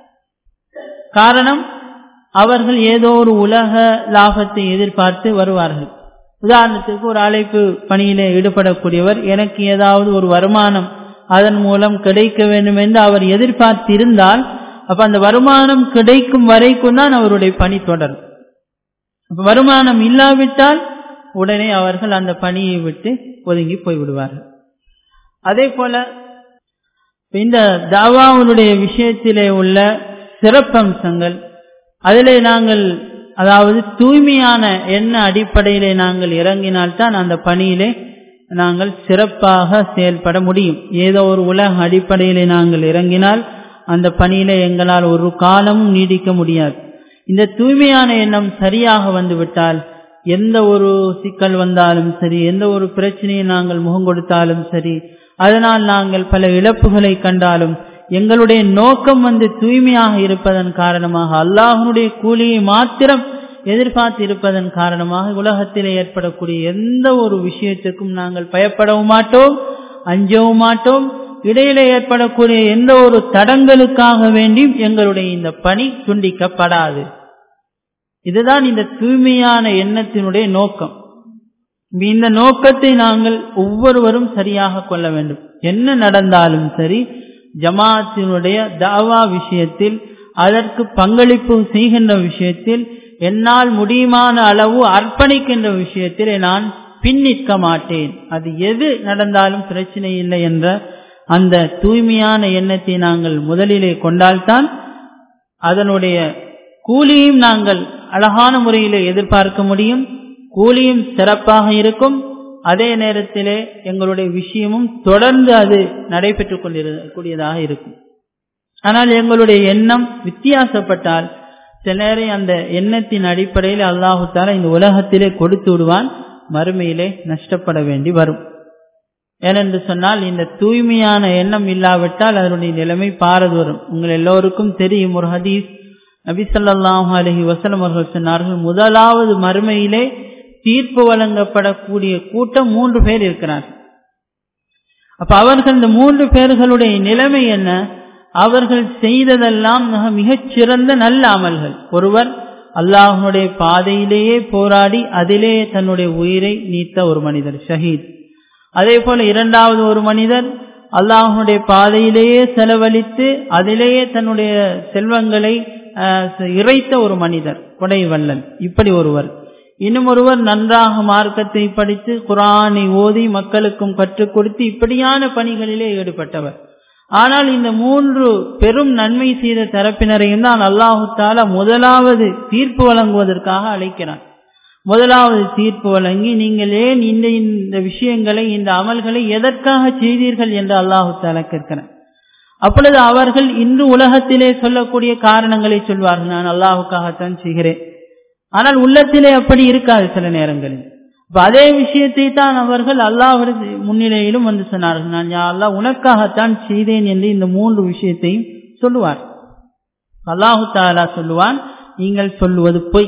காரணம் அவர்கள் ஏதோ ஒரு உலக லாபத்தை எதிர்பார்த்து வருவார்கள் உதாரணத்துக்கு ஒரு அழைப்பு பணியிலே ஈடுபடக்கூடியவர் எனக்கு ஏதாவது ஒரு வருமானம் அதன் மூலம் கிடைக்க வேண்டும் என்று அவர் எதிர்பார்த்திருந்தால் அப்ப அந்த வருமானம் கிடைக்கும் வரைக்கும் தான் அவருடைய பணி தொடரும் வருமானம் இல்லாவிட்டால் உடனே அவர்கள் அந்த பணியை விட்டு ஒதுங்கி போய்விடுவார்கள் அதே போல இந்த தாவாவுடைய விஷயத்திலே உள்ள சிறப்பம்சங்கள் அதிலே நாங்கள் அதாவது தூய்மையான எண்ண அடிப்படையிலே நாங்கள் இறங்கினால்தான் அந்த பணியிலே நாங்கள் சிறப்பாக செயல்பட முடியும் ஏதோ ஒரு உலக அடிப்படையிலே நாங்கள் இறங்கினால் அந்த பணியிலே எங்களால் ஒரு காலமும் நீடிக்க முடியாது இந்த தூய்மையான எண்ணம் சரியாக வந்துவிட்டால் எந்த ஒரு சிக்கல் வந்தாலும் சரி எந்த ஒரு பிரச்சனையை நாங்கள் முகம் கொடுத்தாலும் சரி அதனால் நாங்கள் பல இழப்புகளை கண்டாலும் எங்களுடைய நோக்கம் வந்து தூய்மையாக இருப்பதன் காரணமாக அல்லாஹனுடைய கூலியை மாத்திரம் எதிர்பார்த்து இருப்பதன் காரணமாக உலகத்திலே ஏற்படக்கூடிய எந்த ஒரு விஷயத்துக்கும் நாங்கள் பயப்படவும் மாட்டோம் அஞ்சவும் மாட்டோம் இடையிலே ஏற்படக்கூடிய எந்த ஒரு தடங்களுக்காக வேண்டியும் எங்களுடைய இந்த பணி துண்டிக்கப்படாது இதுதான் இந்த தூய்மையான எண்ணத்தினுடைய நோக்கம் இந்த நோக்கத்தை நாங்கள் ஒவ்வொருவரும் சரியாக கொள்ள வேண்டும் என்ன நடந்தாலும் சரி ஜமாத்தினுடைய தாவா விஷயத்தில் அதற்கு பங்களிப்பு செய்கின்ற விஷயத்தில் என்னால் முடியுமான அளவு அர்ப்பணிக்கின்ற விஷயத்தில் நான் பின்னிற்க மாட்டேன் அது எது நடந்தாலும் பிரச்சனை இல்லை என்ற அந்த தூய்மையான எண்ணத்தை நாங்கள் முதலிலே கொண்டால்தான் அதனுடைய கூலியும் நாங்கள் அழகான முறையிலே எதிர்பார்க்க முடியும் கூலியும் சிறப்பாக இருக்கும் அதே நேரத்திலே எங்களுடைய விஷயமும் தொடர்ந்து அது நடைபெற்றுக் கொண்டிருக்கூடியதாக இருக்கும் ஆனால் எங்களுடைய எண்ணம் வித்தியாசப்பட்டால் சில நேரம் அந்த எண்ணத்தின் அடிப்படையில் அல்லாஹு தாலா இந்த உலகத்திலே கொடுத்து விடுவான் மறுமையிலே நஷ்டப்பட வேண்டி வரும் ஏனென்று சொன்னால் இந்த தூய்மையான எண்ணம் இல்லாவிட்டால் அதனுடைய நிலைமை பாரது வரும் உங்கள் எல்லோருக்கும் தெரியும் ஒரு ஹதீஸ் நபி சொல்லாஹு அலஹி வசலம் அவர்கள் சொன்னார்கள் முதலாவது மறுமையிலே தீர்ப்பு வழங்கப்படக்கூடிய கூட்டம் மூன்று பேர் இருக்கிறார் அப்ப அவர்கள் இந்த மூன்று பேர்களுடைய நிலைமை என்ன அவர்கள் செய்ததெல்லாம் மிகச்சிறந்த நல்ல அமல்கள் ஒருவர் அல்லாஹனுடைய பாதையிலேயே போராடி அதிலே தன்னுடைய உயிரை நீத்த ஒரு மனிதர் ஷஹீத் அதே போல இரண்டாவது ஒரு மனிதர் அல்லாஹனுடைய பாதையிலேயே செலவழித்து அதிலேயே தன்னுடைய செல்வங்களை இறைத்த ஒரு மனிதர் கொடை வல்லன் இப்படி ஒருவர் இன்னும் ஒருவர் நன்றாக மார்க்கத்தை படித்து குரானை ஓதி மக்களுக்கும் கற்றுக் கொடுத்து இப்படியான பணிகளிலே ஈடுபட்டவர் ஆனால் இந்த மூன்று பெரும் நன்மை செய்த தரப்பினரையும் தான் அல்லாஹு தாலா முதலாவது தீர்ப்பு வழங்குவதற்காக அழைக்கிறான் முதலாவது தீர்ப்பு வழங்கி நீங்கள் ஏன் இந்த இந்த விஷயங்களை இந்த அமல்களை எதற்காக செய்தீர்கள் என்று அல்லாஹு தாலா கேட்கிறான் அப்பொழுது அவர்கள் இன்று உலகத்திலே சொல்லக்கூடிய காரணங்களை சொல்வார்கள் நான் அல்லாஹுக்காகத்தான் செய்கிறேன் ஆனால் உள்ளத்திலே அப்படி இருக்காது சில நேரங்களில் அதே விஷயத்தை தான் அவர்கள் அல்லாஹுடைய முன்னிலையிலும் வந்து சொன்னார்கள் நான் அல்லா உனக்காகத்தான் செய்தேன் என்று இந்த மூன்று விஷயத்தையும் சொல்லுவார் அல்லாஹு தாலா சொல்லுவான் நீங்கள் சொல்லுவது பொய்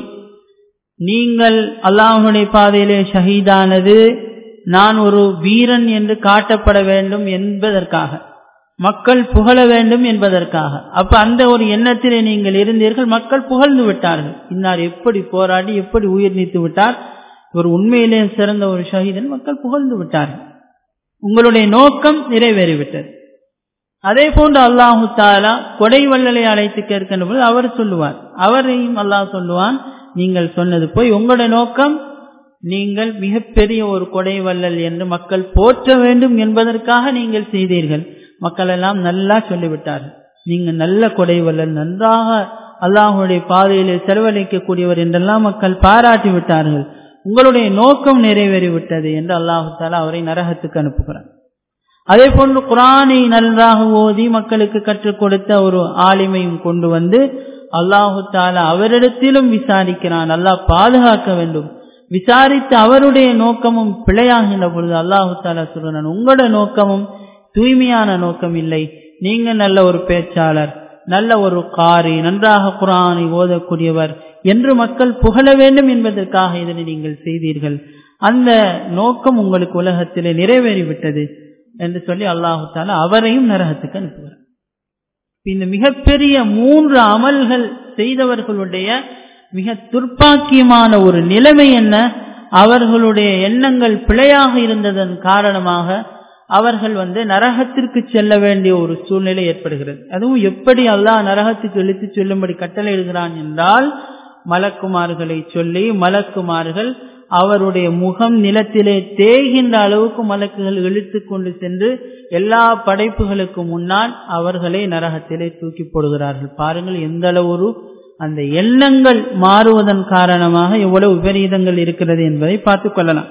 நீங்கள் அல்லாஹனுடைய பாதையிலே ஷஹீதானது நான் ஒரு வீரன் என்று காட்டப்பட வேண்டும் என்பதற்காக மக்கள் புகழ வேண்டும் என்பதற்காக அப்ப அந்த ஒரு எண்ணத்திலே நீங்கள் இருந்தீர்கள் மக்கள் புகழ்ந்து விட்டார்கள் இன்னார் எப்படி போராடி எப்படி உயிர் நீத்து விட்டார் ஒரு உண்மையிலே சிறந்த ஒரு ஷஹீதன் மக்கள் புகழ்ந்து விட்டார்கள் உங்களுடைய நோக்கம் நிறைவேறிவிட்டது அதே போன்று அல்லாஹு தாலா கொடை வள்ளலை அழைத்து கேட்கின்ற போது அவர் சொல்லுவார் அவரையும் அல்லாஹ் சொல்லுவான் நீங்கள் சொன்னது போய் உங்களுடைய நோக்கம் நீங்கள் மிகப்பெரிய ஒரு கொடை வள்ளல் என்று மக்கள் போற்ற வேண்டும் என்பதற்காக நீங்கள் செய்தீர்கள் மக்கள் எல்லாம் நல்லா சொல்லிவிட்டார்கள் நீங்க நல்ல கொடை வள்ளல் நன்றாக அல்லாஹுடைய பாதையிலே செலவழிக்கக்கூடியவர் என்றெல்லாம் மக்கள் பாராட்டி விட்டார்கள் உங்களுடைய நோக்கம் நிறைவேறிவிட்டது என்று அல்லாஹு தாலா அவரை நரகத்துக்கு அனுப்புகிறார் அதே போன்று குரானை நன்றாக ஓதி மக்களுக்கு கற்றுக் கொடுத்த ஒரு ஆளுமையும் கொண்டு வந்து அல்லாஹு தாலா அவரிடத்திலும் விசாரிக்கிறான் அல்லாஹ் பாதுகாக்க வேண்டும் விசாரித்து அவருடைய நோக்கமும் பிழையாகின்ற பொழுது அல்லாஹு தாலா சொல்றான் உங்களோட நோக்கமும் தூய்மையான நோக்கம் இல்லை நீங்க நல்ல ஒரு பேச்சாளர் நல்ல ஒரு காரி நன்றாக குரானை ஓதக்கூடியவர் என்று மக்கள் புகழ வேண்டும் என்பதற்காக இதனை நீங்கள் செய்தீர்கள் அந்த நோக்கம் உங்களுக்கு உலகத்திலே நிறைவேறிவிட்டது என்று சொல்லி அல்லாஹு தாலா அவரையும் நரகத்துக்கு அனுப்புகிறார் இந்த மிகப்பெரிய மூன்று அமல்கள் செய்தவர்களுடைய மிக துர்ப்பாக்கியமான ஒரு நிலைமை என்ன அவர்களுடைய எண்ணங்கள் பிழையாக இருந்ததன் காரணமாக அவர்கள் வந்து நரகத்திற்கு செல்ல வேண்டிய ஒரு சூழ்நிலை ஏற்படுகிறது அதுவும் எப்படி அல்லாஹ் நரகத்துக்கு இழுத்து செல்லும்படி கட்டளையிடுகிறான் என்றால் மலக்குமார்களை சொல்லி மலக்குமார்கள் அவருடைய முகம் நிலத்திலே தேய்கின்ற அளவுக்கு மலக்குகள் இழுத்து கொண்டு சென்று எல்லா படைப்புகளுக்கு முன்னால் அவர்களை நரகத்திலே தூக்கி போடுகிறார்கள் பாருங்கள் எந்த அளவு அந்த எண்ணங்கள் மாறுவதன் காரணமாக எவ்வளவு விபரீதங்கள் இருக்கிறது என்பதை பார்த்துக் கொள்ளலாம்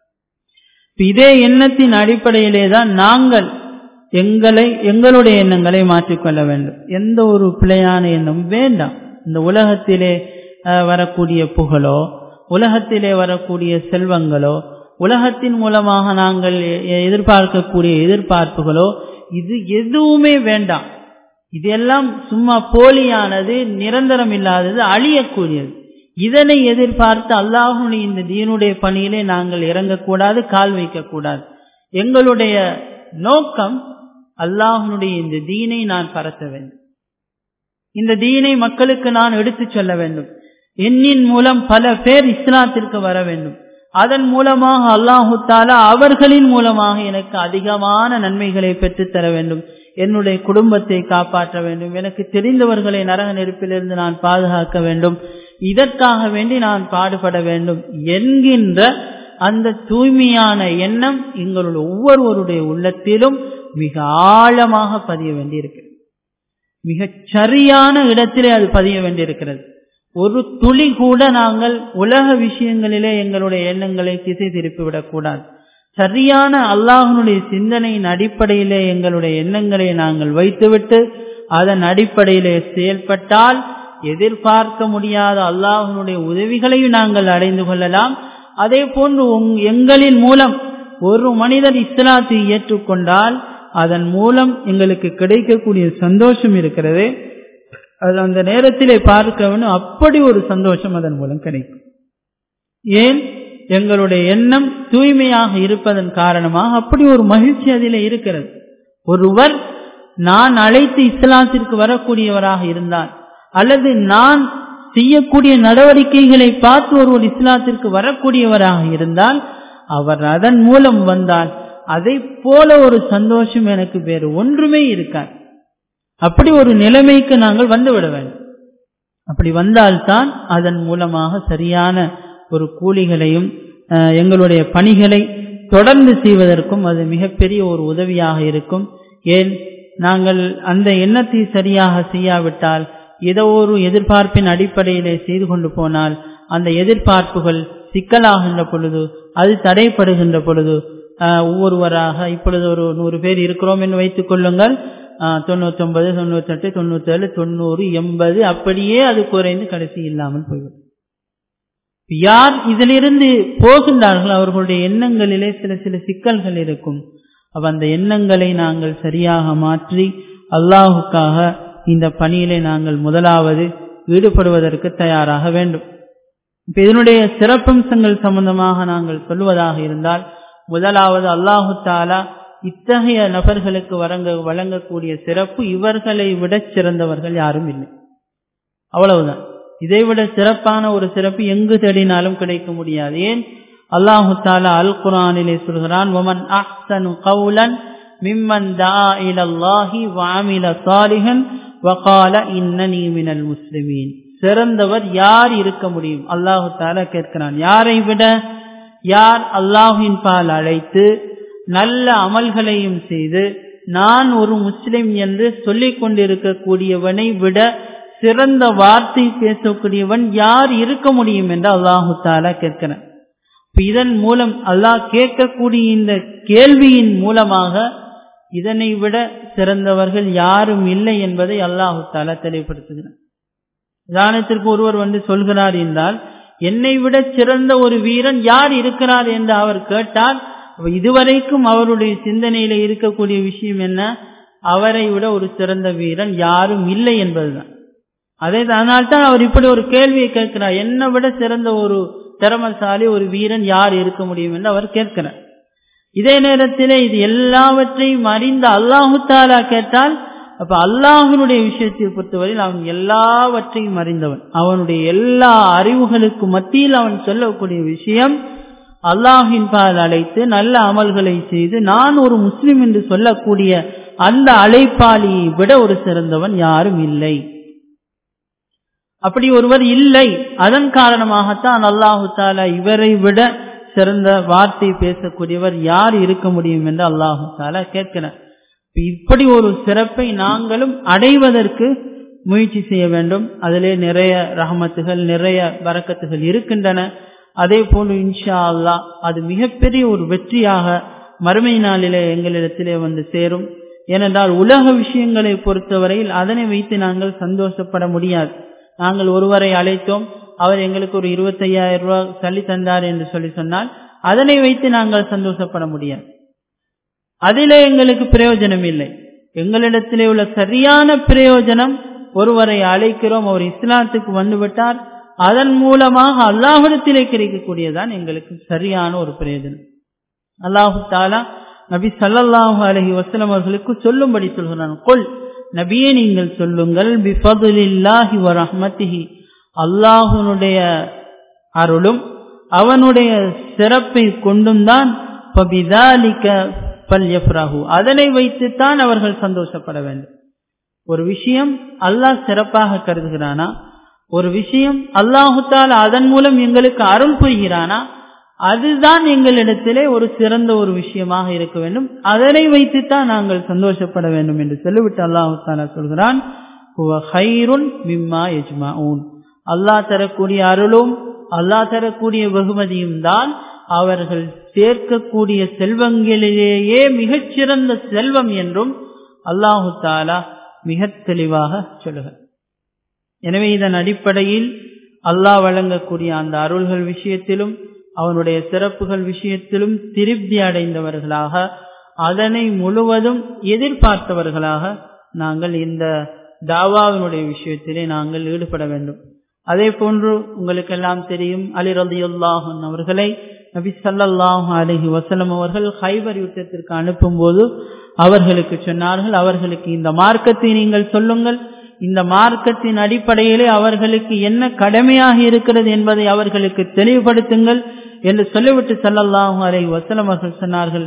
இதே எண்ணத்தின் அடிப்படையிலே தான் நாங்கள் எங்களை எங்களுடைய எண்ணங்களை மாற்றிக்கொள்ள வேண்டும் எந்த ஒரு பிழையான எண்ணம் வேண்டாம் இந்த உலகத்திலே வரக்கூடிய புகழோ உலகத்திலே வரக்கூடிய செல்வங்களோ உலகத்தின் மூலமாக நாங்கள் எதிர்பார்க்கக்கூடிய எதிர்பார்ப்புகளோ இது எதுவுமே வேண்டாம் இதெல்லாம் சும்மா போலியானது நிரந்தரம் இல்லாதது அழியக்கூடியது இதனை எதிர்பார்த்து அல்லாஹுடைய இந்த தீனுடைய பணியிலே நாங்கள் இறங்கக்கூடாது கால் வைக்கக்கூடாது எங்களுடைய நோக்கம் அல்லாஹனுடைய இந்த தீனை நான் பரத்த வேண்டும் இந்த தீனை மக்களுக்கு நான் எடுத்துச் சொல்ல வேண்டும் என்னின் மூலம் பல பேர் இஸ்லாத்திற்கு வர வேண்டும் அதன் மூலமாக அல்லாஹு தாலா அவர்களின் மூலமாக எனக்கு அதிகமான நன்மைகளை பெற்றுத் தர வேண்டும் என்னுடைய குடும்பத்தை காப்பாற்ற வேண்டும் எனக்கு தெரிந்தவர்களை நரக நெருப்பிலிருந்து நான் பாதுகாக்க வேண்டும் இதற்காக வேண்டி நான் பாடுபட வேண்டும் என்கின்ற அந்த தூய்மையான எண்ணம் எங்களுடைய ஒவ்வொருவருடைய உள்ளத்திலும் மிக ஆழமாக பதிய வேண்டியிருக்கிறது மிகச் சரியான இடத்திலே அது பதிய வேண்டியிருக்கிறது ஒரு துளி கூட நாங்கள் உலக விஷயங்களிலே எங்களுடைய எண்ணங்களை திசை திருப்பிவிடக்கூடாது சரியான அல்லாஹனுடைய சிந்தனையின் அடிப்படையிலே எங்களுடைய எண்ணங்களை நாங்கள் வைத்துவிட்டு அதன் அடிப்படையிலே செயல்பட்டால் எதிர்பார்க்க முடியாத அல்லாஹனுடைய உதவிகளையும் நாங்கள் அடைந்து கொள்ளலாம் அதே போன்று எங்களின் மூலம் ஒரு மனிதர் இஸ்லாத்தை ஏற்றுக்கொண்டால் அதன் மூலம் எங்களுக்கு கிடைக்கக்கூடிய சந்தோஷம் இருக்கிறது அது அந்த நேரத்திலே பார்க்க வேண்டும் அப்படி ஒரு சந்தோஷம் அதன் மூலம் கிடைக்கும் ஏன் எங்களுடைய எண்ணம் தூய்மையாக இருப்பதன் காரணமாக அப்படி ஒரு மகிழ்ச்சி அதிலே இருக்கிறது ஒருவர் நான் அழைத்து இஸ்லாத்திற்கு வரக்கூடியவராக இருந்தால் அல்லது நான் செய்யக்கூடிய நடவடிக்கைகளை பார்த்து ஒருவர் இஸ்லாத்திற்கு வரக்கூடியவராக இருந்தால் அவர் அதன் மூலம் வந்தால் அதை போல ஒரு சந்தோஷம் எனக்கு வேறு ஒன்றுமே இருக்காது அப்படி ஒரு நிலைமைக்கு நாங்கள் வந்துவிட வேண்டும் அப்படி வந்தால்தான் அதன் மூலமாக சரியான ஒரு கூலிகளையும் எங்களுடைய பணிகளை தொடர்ந்து செய்வதற்கும் அது மிகப்பெரிய ஒரு உதவியாக இருக்கும் ஏன் நாங்கள் அந்த எண்ணத்தை சரியாக செய்யாவிட்டால் ஏதோ ஒரு எதிர்பார்ப்பின் அடிப்படையிலே செய்து கொண்டு போனால் அந்த எதிர்பார்ப்புகள் சிக்கலாகின்ற பொழுது அது தடைப்படுகின்ற பொழுது ஒவ்வொருவராக இப்பொழுது ஒரு நூறு பேர் இருக்கிறோம் என்று வைத்துக் கொள்ளுங்கள் தொண்ணூத்தி ஒன்பது தொண்ணூத்தி எட்டு தொண்ணூத்தி ஏழு தொண்ணூறு எண்பது அப்படியே அது குறைந்து கடைசி இல்லாமல் போய்விடும் யார் இதிலிருந்து போகின்றார்கள் அவர்களுடைய எண்ணங்களிலே சில சில சிக்கல்கள் இருக்கும் அப்ப அந்த எண்ணங்களை நாங்கள் சரியாக மாற்றி அல்லாஹுக்காக இந்த பணியிலே நாங்கள் முதலாவது ஈடுபடுவதற்கு தயாராக வேண்டும் இப்ப இதனுடைய சிறப்பம்சங்கள் சம்பந்தமாக நாங்கள் சொல்லுவதாக இருந்தால் முதலாவது அல்லாஹு தாலா இத்தகைய நபர்களுக்கு வழங்க வழங்கக்கூடிய சிறப்பு இவர்களை விட சிறந்தவர்கள் யாரும் இல்லை அவ்வளவுதான் இதைவிட சிறப்பான ஒரு சிறப்பு எங்கு தேடினாலும் கிடைக்க முடியாது ஏன் அல்லாஹு தாலா அல் குரானிலே சொல்கிறான் ஒமன் அஹ்சனு கவுலன் மிம்மன் தா இலல்லாஹி வாமில சாலிஹன் வகால இன்னனி மினல் முஸ்லிமீன் சிறந்தவர் யார் இருக்க முடியும் அல்லாஹு தாலா கேட்கிறான் யாரை விட யார் அல்லாஹின் பால் அழைத்து நல்ல அமல்களையும் செய்து நான் ஒரு முஸ்லிம் என்று சொல்லிக் கொண்டிருக்கக்கூடியவனை விட சிறந்த வார்த்தை பேசக்கூடியவன் யார் இருக்க முடியும் என்று அல்லாஹு தாலா கேட்கிறான் இதன் மூலம் அல்லாஹ் கேட்கக்கூடிய இந்த கேள்வியின் மூலமாக இதனை விட சிறந்தவர்கள் யாரும் இல்லை என்பதை அல்லாஹு தாலா தெளிவுபடுத்துகிறார் உதாரணத்திற்கு ஒருவர் வந்து சொல்கிறார் என்றால் என்னை விட சிறந்த ஒரு வீரன் யார் இருக்கிறார் என்று அவர் கேட்டால் இதுவரைக்கும் அவருடைய சிந்தனையில இருக்கக்கூடிய விஷயம் என்ன அவரை விட ஒரு சிறந்த வீரன் யாரும் இல்லை என்பதுதான் அதே அதனால்தான் அவர் இப்படி ஒரு கேள்வியை கேட்கிறார் என்னை விட சிறந்த ஒரு திறமசாலி ஒரு வீரன் யார் இருக்க முடியும் என்று அவர் கேட்கிறார் இதே நேரத்திலே இது எல்லாவற்றையும் அறிந்த அல்லாஹு தாலா கேட்டால் அப்ப அல்லாஹனுடைய விஷயத்தை பொறுத்தவரையில் அவன் எல்லாவற்றையும் அறிந்தவன் அவனுடைய எல்லா அறிவுகளுக்கு மத்தியில் அவன் சொல்லக்கூடிய விஷயம் அல்லாஹின் பால் அழைத்து நல்ல அமல்களை செய்து நான் ஒரு முஸ்லிம் என்று சொல்லக்கூடிய அந்த அழைப்பாளியை விட ஒரு சிறந்தவன் யாரும் இல்லை அப்படி ஒருவர் இல்லை அதன் காரணமாகத்தான் அல்லாஹு தாலா இவரை விட சிறந்த வார்த்தை பேசக்கூடியவர் யார் இருக்க முடியும் என்று அல்லாஹு தாலா கேட்கிறார் இப்படி ஒரு சிறப்பை நாங்களும் அடைவதற்கு முயற்சி செய்ய வேண்டும் அதிலே நிறைய ரஹமத்துகள் நிறைய வரக்கத்துகள் இருக்கின்றன அதே போன்று இன்ஷா அல்லா அது மிகப்பெரிய ஒரு வெற்றியாக மறுமை நாளிலே எங்களிடத்திலே வந்து சேரும் ஏனென்றால் உலக விஷயங்களை பொறுத்தவரையில் அதனை வைத்து நாங்கள் சந்தோஷப்பட முடியாது நாங்கள் ஒருவரை அழைத்தோம் அவர் எங்களுக்கு ஒரு இருபத்தையாயிரம் ரூபாய் சல்லி தந்தார் என்று சொல்லி சொன்னால் அதனை வைத்து நாங்கள் சந்தோஷப்பட முடியாது அதிலே எங்களுக்கு பிரயோஜனம் இல்லை எங்களிடத்திலே உள்ள சரியான பிரயோஜனம் ஒருவரை அழைக்கிறோம் அவர் இஸ்லாத்துக்கு வந்துவிட்டார் அதன் மூலமாக அல்லாஹிடத்திலே கிடைக்கக்கூடியதான் எங்களுக்கு சரியான ஒரு பிரயோஜனம் அல்லாஹு தாலா நபி சல்லாஹூ அலஹி வசலம் அவர்களுக்கு சொல்லும்படி சொல்கிறான் கொல் நபியே நீங்கள் சொல்லுங்கள் பிஃபதுலில்லாஹி வ ரஹ்மத்திஹி அல்லாஹுனுடைய அருளும் அவனுடைய சிறப்பை கொண்டும் தான் அதனை வைத்துத்தான் அவர்கள் சந்தோஷப்பட வேண்டும் ஒரு விஷயம் அல்லாஹ் சிறப்பாக கருதுகிறானா ஒரு விஷயம் அல்லாஹுத்தால் அதன் மூலம் எங்களுக்கு அருள் புரிகிறானா அதுதான் எங்களிடத்திலே ஒரு சிறந்த ஒரு விஷயமாக இருக்க வேண்டும் அதனை வைத்துத்தான் நாங்கள் சந்தோஷப்பட வேண்டும் என்று சொல்லிவிட்டு அல்லாஹு தாலா சொல்கிறான் அல்லாஹ் தரக்கூடிய அருளும் அல்லாஹ் தரக்கூடிய வெகுமதியும் தான் அவர்கள் சேர்க்கக்கூடிய செல்வங்களிலேயே மிகச்சிறந்த செல்வம் என்றும் அல்லாஹு தாலா மிக தெளிவாக சொல்லுகிறார் எனவே இதன் அடிப்படையில் அல்லாஹ் வழங்கக்கூடிய அந்த அருள்கள் விஷயத்திலும் அவனுடைய சிறப்புகள் விஷயத்திலும் திருப்தி அடைந்தவர்களாக அதனை முழுவதும் எதிர்பார்த்தவர்களாக நாங்கள் இந்த தாவாவினுடைய விஷயத்திலே நாங்கள் ஈடுபட வேண்டும் அதே போன்று உங்களுக்கெல்லாம் தெரியும் அலி ரலியுல்லாஹன் அவர்களை நபி சல்லாஹு அலஹி வசலம் அவர்கள் ஹைபர் யுத்தத்திற்கு அனுப்பும் போது அவர்களுக்கு சொன்னார்கள் அவர்களுக்கு இந்த மார்க்கத்தை நீங்கள் சொல்லுங்கள் இந்த மார்க்கத்தின் அடிப்படையிலே அவர்களுக்கு என்ன கடமையாக இருக்கிறது என்பதை அவர்களுக்கு தெளிவுபடுத்துங்கள் என்று சொல்லிவிட்டு சல்லல்லாஹு அலை வசலம் அவர்கள் சொன்னார்கள்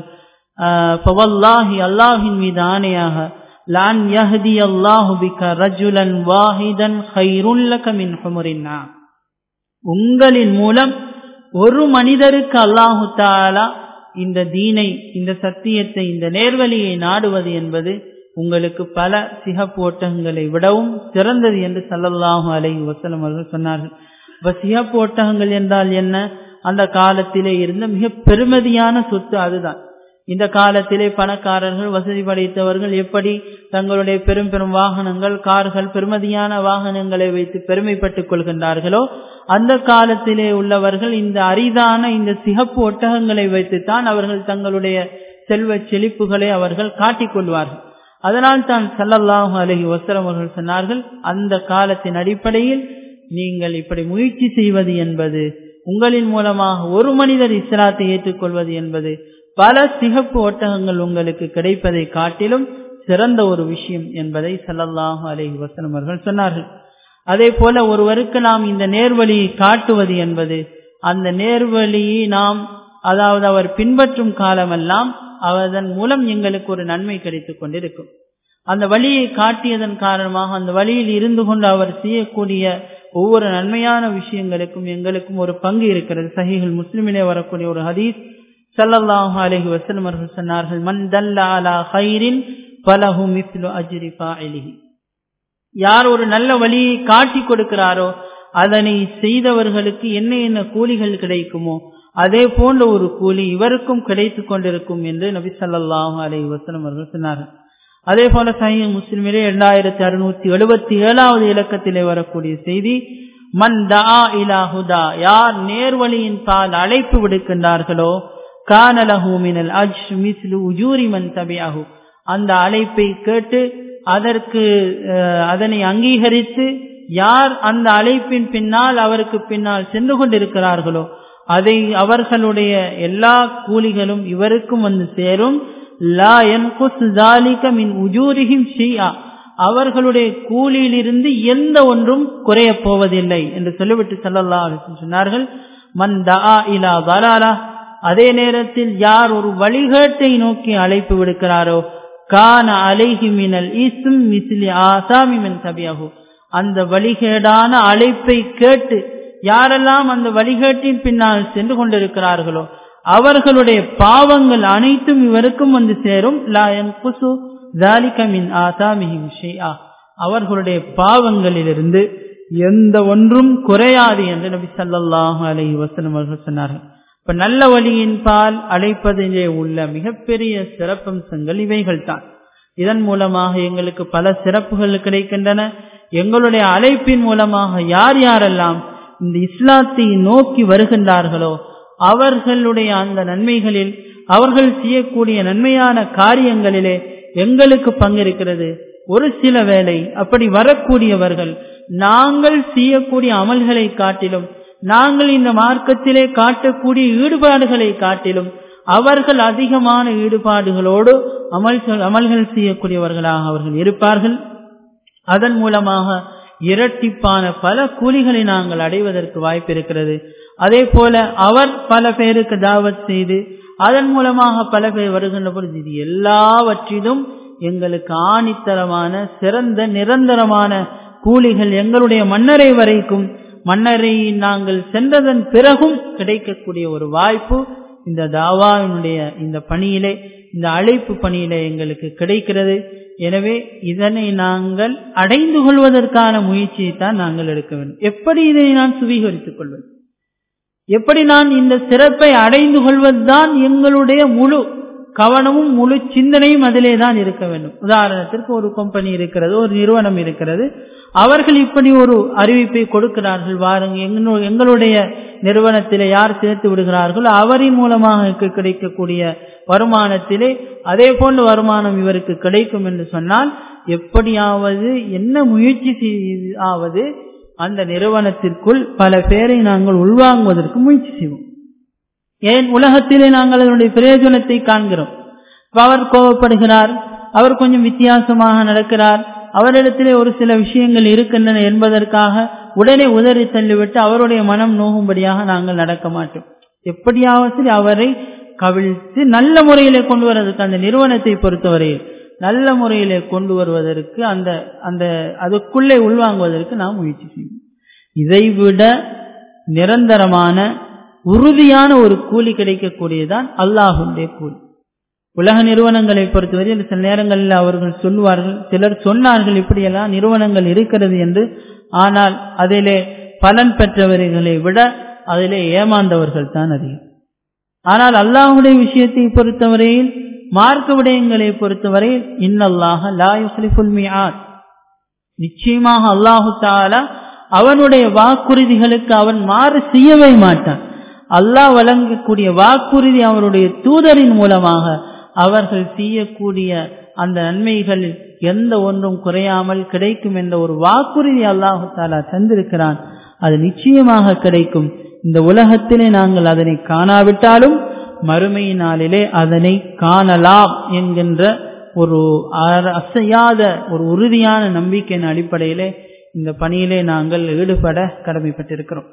அல்லாஹின் மீது ஆணையாக லான் யஹதி அல்லாஹு பிக ரஜுலன் வாஹிதன் ஹைருல்லக மின் ஹுமரின்னா உங்களின் மூலம் ஒரு மனிதருக்கு அல்லாஹு தாலா இந்த தீனை இந்த சத்தியத்தை இந்த நேர்வழியை நாடுவது என்பது உங்களுக்கு பல சிகப்பு ஒட்டகங்களை விடவும் சிறந்தது என்று சல்லல்லாஹு அலை வசலம் அவர்கள் சொன்னார்கள் இப்ப சிகப்பு ஒட்டகங்கள் என்றால் என்ன அந்த காலத்திலே இருந்த மிக பெருமதியான சொத்து அதுதான் இந்த காலத்திலே பணக்காரர்கள் வசதி படைத்தவர்கள் எப்படி தங்களுடைய பெரும் பெரும் வாகனங்கள் கார்கள் பெருமதியான வாகனங்களை வைத்து பெருமைப்பட்டுக் கொள்கின்றார்களோ அந்த காலத்திலே உள்ளவர்கள் இந்த அரிதான இந்த சிகப்பு ஒட்டகங்களை வைத்துத்தான் அவர்கள் தங்களுடைய செல்வ செழிப்புகளை அவர்கள் காட்டிக்கொள்வார்கள் அதனால் தான் சல்லல்லாஹு அலஹி வசலம் அவர்கள் சொன்னார்கள் அந்த காலத்தின் அடிப்படையில் நீங்கள் இப்படி முயற்சி செய்வது என்பது உங்களின் மூலமாக ஒரு மனிதர் இஸ்லாத்தை ஏற்றுக்கொள்வது என்பது பல சிகப்பு ஒட்டகங்கள் உங்களுக்கு கிடைப்பதை காட்டிலும் சிறந்த ஒரு விஷயம் என்பதை சல்லல்லாஹு அலஹி வசலம் அவர்கள் சொன்னார்கள் அதே போல ஒருவருக்கு நாம் இந்த நேர்வழியை காட்டுவது என்பது அந்த நேர்வழியை நாம் அதாவது அவர் பின்பற்றும் காலமெல்லாம் அதன் மூலம் எங்களுக்கு ஒரு நன்மை கிடைத்துக் கொண்டிருக்கும் அந்த வழியை காட்டியதன் காரணமாக அந்த வழியில் இருந்து கொண்டு அவர் செய்யக்கூடிய ஒவ்வொரு நன்மையான விஷயங்களுக்கும் எங்களுக்கும் ஒரு பங்கு இருக்கிறது சஹிகள் முஸ்லிமிலே வரக்கூடிய ஒரு ஹதீஸ் சல்லல்லாஹு அலஹி வசலம் அவர்கள் சொன்னார்கள் மன் தல்ல அலா ஹைரின் பலஹு மிஸ்லு அஜ்ரி ஃபாயிலிஹி யார் ஒரு நல்ல வழியை காட்டி கொடுக்கிறாரோ அதனை செய்தவர்களுக்கு என்ன என்ன கூலிகள் கிடைக்குமோ அதே போன்ற ஒரு கூலி இவருக்கும் கிடைத்து கொண்டிருக்கும் என்று நபி சல்லாஹூ அலை வசலம் அவர்கள் சொன்னார்கள் அதே போல சஹி முஸ்லிமிலே இரண்டாயிரத்தி அறுநூத்தி எழுபத்தி ஏழாவது இலக்கத்திலே வரக்கூடிய செய்தி மன் தா இலா ஹுதா யார் நேர்வழியின் பால் அழைப்பு விடுக்கின்றார்களோ கானலஹு மினல் அஜ் மிஸ்லு உஜூரி மன் தபியாகு அந்த அழைப்பை கேட்டு அதற்கு அதனை அங்கீகரித்து யார் அந்த அழைப்பின் பின்னால் அவருக்கு பின்னால் சென்று கொண்டிருக்கிறார்களோ அதை அவர்களுடைய எல்லா கூலிகளும் இவருக்கும் வந்து சேரும் லா மின் உஜூரிஹிம் ஷியா அவர்களுடைய கூலியிலிருந்து எந்த ஒன்றும் குறைய போவதில்லை என்று சொல்லிவிட்டு சல்லல்லா சொன்னார்கள் மன் தா இலா பலாலா அதே நேரத்தில் யார் ஒரு வழிகேட்டை நோக்கி அழைப்பு விடுக்கிறாரோ கான அலைஹி மினல் இஸ்ம் மிஸ்லி ஆசாமி மின் தபியாகு அந்த வழிகேடான அழைப்பை கேட்டு யாரெல்லாம் அந்த வழிகேட்டின் பின்னால் சென்று கொண்டிருக்கிறார்களோ அவர்களுடைய பாவங்கள் அனைத்தும் இவருக்கும் வந்து சேரும் அவர்களுடைய பாவங்களிலிருந்து எந்த ஒன்றும் குறையாது என்று நபி சல்லாஹு அலை வசனம் அவர்கள் சொன்னார்கள் இப்ப நல்ல வழியின் பால் அழைப்பதிலே உள்ள மிகப்பெரிய சிறப்பம்சங்கள் இவைகள் தான் இதன் மூலமாக எங்களுக்கு பல சிறப்புகள் கிடைக்கின்றன எங்களுடைய அழைப்பின் மூலமாக யார் யாரெல்லாம் இந்த இஸ்லாத்தை நோக்கி வருகின்றார்களோ அவர்களுடைய அந்த நன்மைகளில் அவர்கள் செய்யக்கூடிய நன்மையான காரியங்களிலே எங்களுக்கு பங்கிருக்கிறது ஒரு சில வேளை அப்படி வரக்கூடியவர்கள் நாங்கள் செய்யக்கூடிய அமல்களை காட்டிலும் நாங்கள் இந்த மார்க்கத்திலே காட்டக்கூடிய ஈடுபாடுகளை காட்டிலும் அவர்கள் அதிகமான ஈடுபாடுகளோடு அமல்கள் அமல்கள் செய்யக்கூடியவர்களாக அவர்கள் இருப்பார்கள் அதன் மூலமாக இரட்டிப்பான பல கூலிகளை நாங்கள் அடைவதற்கு வாய்ப்பு இருக்கிறது அதே போல அவர் பல பேருக்கு தாவத் செய்து அதன் மூலமாக பல பேர் வருகின்ற பொழுது இது எல்லாவற்றிலும் எங்களுக்கு ஆணித்தரமான சிறந்த நிரந்தரமான கூலிகள் எங்களுடைய மன்னரை வரைக்கும் மன்னரை நாங்கள் சென்றதன் பிறகும் கிடைக்கக்கூடிய ஒரு வாய்ப்பு இந்த தாவாவினுடைய இந்த பணியிலே இந்த அழைப்பு பணியிலே எங்களுக்கு கிடைக்கிறது எனவே இதனை நாங்கள் அடைந்து கொள்வதற்கான முயற்சியை தான் நாங்கள் எடுக்க வேண்டும் எப்படி இதனை நான் சுவீகரித்துக் கொள்வது எப்படி நான் இந்த சிறப்பை அடைந்து கொள்வதுதான் எங்களுடைய முழு கவனமும் முழு சிந்தனையும் அதிலே தான் இருக்க வேண்டும் உதாரணத்திற்கு ஒரு கம்பெனி இருக்கிறது ஒரு நிறுவனம் இருக்கிறது அவர்கள் இப்படி ஒரு அறிவிப்பை கொடுக்கிறார்கள் வாருங்க எங்களுடைய நிறுவனத்திலே யார் சேர்த்து விடுகிறார்களோ அவரின் மூலமாக கிடைக்கக்கூடிய வருமானத்திலே அதே போன்ற வருமானம் இவருக்கு கிடைக்கும் என்று சொன்னால் எப்படியாவது என்ன முயற்சி ஆவது அந்த நிறுவனத்திற்குள் பல பேரை நாங்கள் உள்வாங்குவதற்கு முயற்சி செய்வோம் ஏன் உலகத்திலே நாங்கள் அதனுடைய பிரயோஜனத்தை காண்கிறோம் அவர் கோபப்படுகிறார் அவர் கொஞ்சம் வித்தியாசமாக நடக்கிறார் அவரிடத்திலே ஒரு சில விஷயங்கள் இருக்கின்றன என்பதற்காக உடனே உதறி தள்ளிவிட்டு அவருடைய மனம் நோகும்படியாக நாங்கள் நடக்க மாட்டோம் எப்படியாவது அவரை கவிழ்த்து நல்ல முறையிலே கொண்டு வருவதற்கு அந்த நிறுவனத்தை பொறுத்தவரையில் நல்ல முறையிலே கொண்டு வருவதற்கு அந்த அந்த அதுக்குள்ளே உள்வாங்குவதற்கு நாம் முயற்சி செய்வோம் இதைவிட நிரந்தரமான உறுதியான ஒரு கூலி கிடைக்கக்கூடியதான் அல்லாஹுடைய கூலி உலக நிறுவனங்களை பொறுத்தவரை சில நேரங்களில் அவர்கள் சொல்வார்கள் சிலர் சொன்னார்கள் இப்படியெல்லாம் நிறுவனங்கள் இருக்கிறது என்று ஆனால் அதிலே பலன் பெற்றவர்களை விட அதிலே ஏமாந்தவர்கள் தான் அதிகம் ஆனால் அல்லாஹுடைய விஷயத்தை பொறுத்தவரையில் மார்க்க விடயங்களை பொறுத்தவரையில் இன்னல்லாக லா யுஸ்லிஃபுல் மிஆத் நிச்சயமாக அல்லாஹு தாலா அவனுடைய வாக்குறுதிகளுக்கு அவன் மாறு செய்யவே மாட்டான் அல்லாஹ் வழங்கக்கூடிய வாக்குறுதி அவருடைய தூதரின் மூலமாக அவர்கள் செய்யக்கூடிய அந்த நன்மைகளில் எந்த ஒன்றும் குறையாமல் கிடைக்கும் என்ற ஒரு வாக்குறுதி அல்லாஹு தாலா தந்திருக்கிறான் அது நிச்சயமாக கிடைக்கும் இந்த உலகத்திலே நாங்கள் அதனை காணாவிட்டாலும் மறுமை நாளிலே அதனை காணலாம் என்கின்ற ஒரு அசையாத ஒரு உறுதியான நம்பிக்கையின் அடிப்படையிலே இந்த பணியிலே நாங்கள் ஈடுபட கடமைப்பட்டிருக்கிறோம்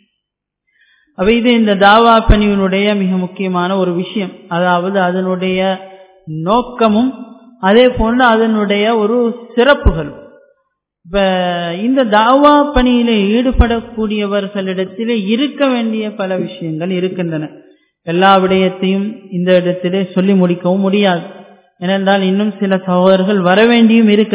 அவை இது இந்த தாவா பணியினுடைய மிக முக்கியமான ஒரு விஷயம் அதாவது அதனுடைய நோக்கமும் அதே போன்று அதனுடைய ஒரு சிறப்புகளும் இப்ப இந்த தாவா பணியிலே ஈடுபடக்கூடியவர்களிடத்திலே இருக்க வேண்டிய பல விஷயங்கள் இருக்கின்றன எல்லா விடயத்தையும் இந்த இடத்திலே சொல்லி முடிக்கவும் முடியாது ஏனென்றால் இன்னும் சில சகோதரர்கள் வர வேண்டியும் இருக்கிறது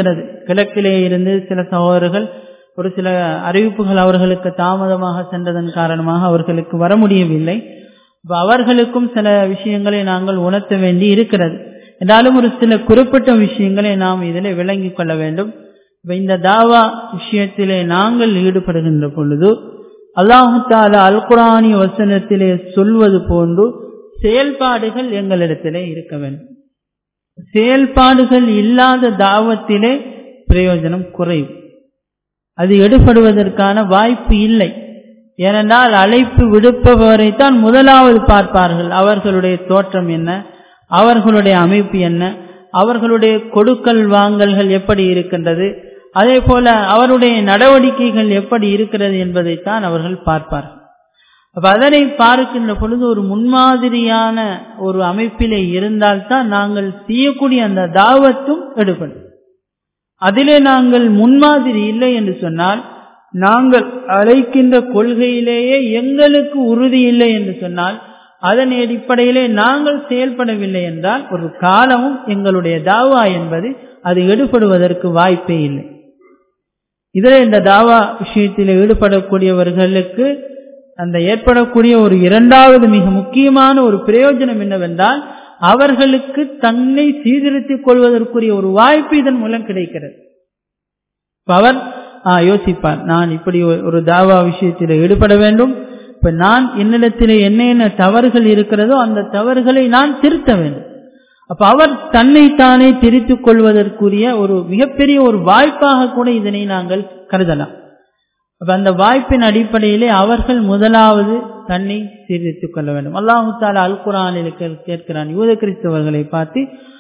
கிழக்கிலே இருந்து சில சகோதரர்கள் ஒரு சில அறிவிப்புகள் அவர்களுக்கு தாமதமாக சென்றதன் காரணமாக அவர்களுக்கு வர முடியவில்லை அவர்களுக்கும் சில விஷயங்களை நாங்கள் உணர்த்த வேண்டி இருக்கிறது என்றாலும் ஒரு சில குறிப்பிட்ட விஷயங்களை நாம் இதில் விளங்கிக் கொள்ள வேண்டும் இந்த தாவா விஷயத்திலே நாங்கள் ஈடுபடுகின்ற பொழுது அல்லாஹு தாலா அல் குரானி வசனத்திலே சொல்வது போன்று செயல்பாடுகள் எங்களிடத்திலே இருக்க வேண்டும் செயல்பாடுகள் இல்லாத தாவத்திலே பிரயோஜனம் குறைவு அது எடுபடுவதற்கான வாய்ப்பு இல்லை ஏனென்றால் அழைப்பு விடுப்பவரைத்தான் முதலாவது பார்ப்பார்கள் அவர்களுடைய தோற்றம் என்ன அவர்களுடைய அமைப்பு என்ன அவர்களுடைய கொடுக்கல் வாங்கல்கள் எப்படி இருக்கின்றது அதே போல அவருடைய நடவடிக்கைகள் எப்படி இருக்கிறது என்பதைத்தான் அவர்கள் பார்ப்பார்கள் அப்ப அதனை பார்க்கின்ற பொழுது ஒரு முன்மாதிரியான ஒரு அமைப்பிலே இருந்தால்தான் நாங்கள் செய்யக்கூடிய அந்த தாவத்தும் எடுபடும் அதிலே நாங்கள் முன்மாதிரி இல்லை என்று சொன்னால் நாங்கள் அழைக்கின்ற கொள்கையிலேயே எங்களுக்கு உறுதி இல்லை என்று சொன்னால் அதன் அடிப்படையிலே நாங்கள் செயல்படவில்லை என்றால் ஒரு காலமும் எங்களுடைய தாவா என்பது அது எடுபடுவதற்கு வாய்ப்பே இல்லை இதில் இந்த தாவா விஷயத்தில் ஈடுபடக்கூடியவர்களுக்கு அந்த ஏற்படக்கூடிய ஒரு இரண்டாவது மிக முக்கியமான ஒரு பிரயோஜனம் என்னவென்றால் அவர்களுக்கு தன்னை சீர்திருத்திக் கொள்வதற்குரிய ஒரு வாய்ப்பு இதன் மூலம் கிடைக்கிறது அவர் யோசிப்பார் நான் இப்படி ஒரு தாவா விஷயத்தில் ஈடுபட வேண்டும் இப்ப நான் என்னிடத்தில் என்ன என்ன தவறுகள் இருக்கிறதோ அந்த தவறுகளை நான் திருத்த வேண்டும் அப்ப அவர் தன்னைத்தானே திரித்துக் கொள்வதற்குரிய ஒரு மிகப்பெரிய ஒரு வாய்ப்பாக கூட இதனை நாங்கள் கருதலாம் அப்ப அந்த வாய்ப்பின் அடிப்படையிலே அவர்கள் முதலாவது தன்னை சீர்திருத்திக் கொள்ள வேண்டும் அல்லாஹு தாலா அல் குரானில் கேட்கிறான் யூத கிறிஸ்தவர்களை பார்த்து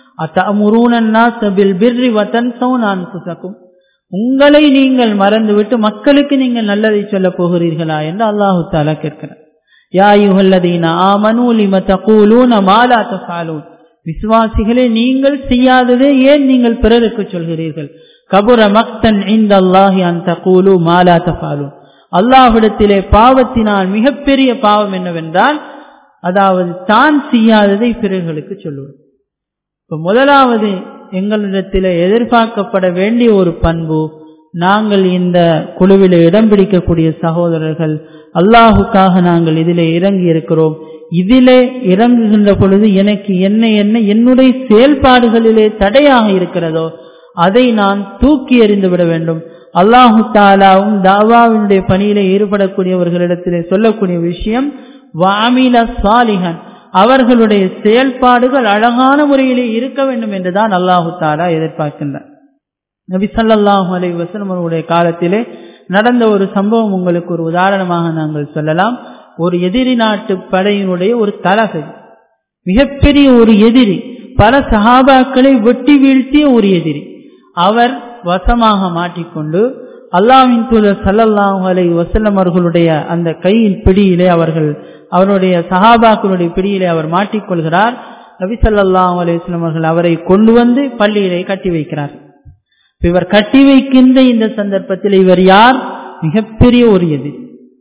உங்களை நீங்கள் மறந்துவிட்டு மக்களுக்கு நீங்கள் நல்லதை சொல்ல போகிறீர்களா என்று அல்லாஹு தாலா கேட்கிறார் யா யுகல்லதீன ஆமனு லிம தகூலூன மாலா தஃபாலூன் விசுவாசிகளே நீங்கள் செய்யாததே ஏன் நீங்கள் பிறருக்கு சொல்கிறீர்கள் கபுர மக்தன் இந்த அல்லாஹி அந்த கூலு மாலா தஃபாலு அல்லாஹ்விடத்திலே பாவத்தினால் மிகப்பெரிய பாவம் என்னவென்றால் அதாவது தான் செய்யாததை பிறர்களுக்கு சொல்லுவது இப்ப முதலாவது எங்களிடத்திலே எதிர்பார்க்கப்பட வேண்டிய ஒரு பண்பு நாங்கள் இந்த குழுவிலே இடம் பிடிக்கக்கூடிய சகோதரர்கள் அல்லாஹுக்காக நாங்கள் இதிலே இறங்கி இருக்கிறோம் இதிலே இறங்குகின்ற பொழுது எனக்கு என்ன என்ன என்னுடைய செயல்பாடுகளிலே தடையாக இருக்கிறதோ அதை நான் தூக்கி எறிந்து விட வேண்டும் அல்லாஹு தாலாவும் தாவாவினுடைய பணியிலே ஈடுபடக்கூடியவர்களிடத்திலே சொல்லக்கூடிய விஷயம் வாமில சாலிகன் அவர்களுடைய செயல்பாடுகள் அழகான முறையிலே இருக்க வேண்டும் என்றுதான் அல்லாஹு தாலா எதிர்பார்க்கின்றார் நபி சல்லாஹூ அலை வசனம் அவருடைய காலத்திலே நடந்த ஒரு சம்பவம் உங்களுக்கு ஒரு உதாரணமாக நாங்கள் சொல்லலாம் ஒரு எதிரி நாட்டு படையினுடைய ஒரு தலகை மிகப்பெரிய ஒரு எதிரி பல சகாபாக்களை வெட்டி வீழ்த்திய ஒரு எதிரி அவர் வசமாக மாட்டிக்கொண்டு அல்லாவின் தூதர் சல்லல்லாஹு அலை வசல்லம் அவர்களுடைய அந்த கையின் பிடியிலே அவர்கள் அவருடைய சஹாபாக்களுடைய பிடியிலே அவர் மாட்டிக்கொள்கிறார் நபி சல்லாஹூ அலையம் அவர்கள் அவரை கொண்டு வந்து பள்ளியிலே கட்டி வைக்கிறார் இவர் கட்டி வைக்கின்ற இந்த சந்தர்ப்பத்தில் இவர் யார் மிகப்பெரிய ஒரு எதிரி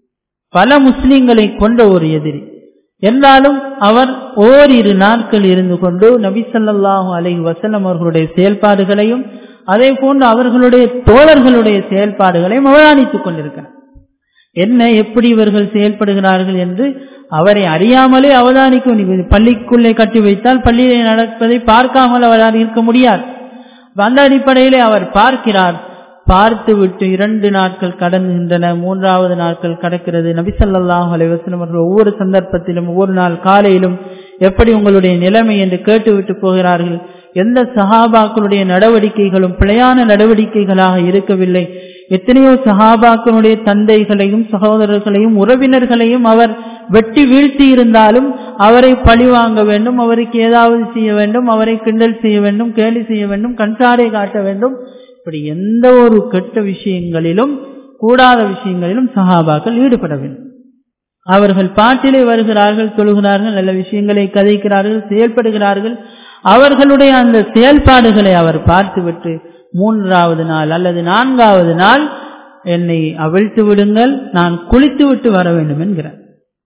பல முஸ்லிம்களை கொண்ட ஒரு எதிரி என்றாலும் அவர் ஓரிரு நாட்கள் இருந்து கொண்டு நபி சல்லாஹூ அலை வசல்லம் அவர்களுடைய செயல்பாடுகளையும் அதே போன்று அவர்களுடைய தோழர்களுடைய செயல்பாடுகளையும் அவதானித்துக் கொண்டிருக்கிறார் என்ன எப்படி இவர்கள் செயல்படுகிறார்கள் என்று அவரை அறியாமலே அவதானிக்க பள்ளிக்குள்ளே கட்டி வைத்தால் பள்ளியிலே நடப்பதை பார்க்காமல் அவரால் இருக்க முடியாது அந்த அடிப்படையிலே அவர் பார்க்கிறார் பார்த்து விட்டு இரண்டு நாட்கள் கடந்துகின்றன மூன்றாவது நாட்கள் கடக்கிறது நபிசல்லாஹ் அலைவசனம் அவர்கள் ஒவ்வொரு சந்தர்ப்பத்திலும் ஒவ்வொரு நாள் காலையிலும் எப்படி உங்களுடைய நிலைமை என்று கேட்டுவிட்டு போகிறார்கள் எந்த சஹாபாக்களுடைய நடவடிக்கைகளும் பிழையான நடவடிக்கைகளாக இருக்கவில்லை எத்தனையோ சஹாபாக்களுடைய தந்தைகளையும் சகோதரர்களையும் உறவினர்களையும் அவர் வெட்டி வீழ்த்தி இருந்தாலும் அவரை பழி வாங்க வேண்டும் அவருக்கு ஏதாவது செய்ய வேண்டும் அவரை கிண்டல் செய்ய வேண்டும் கேலி செய்ய வேண்டும் கண்சாரை காட்ட வேண்டும் இப்படி எந்த ஒரு கெட்ட விஷயங்களிலும் கூடாத விஷயங்களிலும் சஹாபாக்கள் ஈடுபட வேண்டும் அவர்கள் பாட்டிலே வருகிறார்கள் தொழுகிறார்கள் நல்ல விஷயங்களை கதைக்கிறார்கள் செயல்படுகிறார்கள் அவர்களுடைய அந்த செயல்பாடுகளை அவர் பார்த்துவிட்டு மூன்றாவது நாள் அல்லது நான்காவது நாள் என்னை அவிழ்த்து விடுங்கள் நான் குளித்து விட்டு வர வேண்டும் என்கிறார்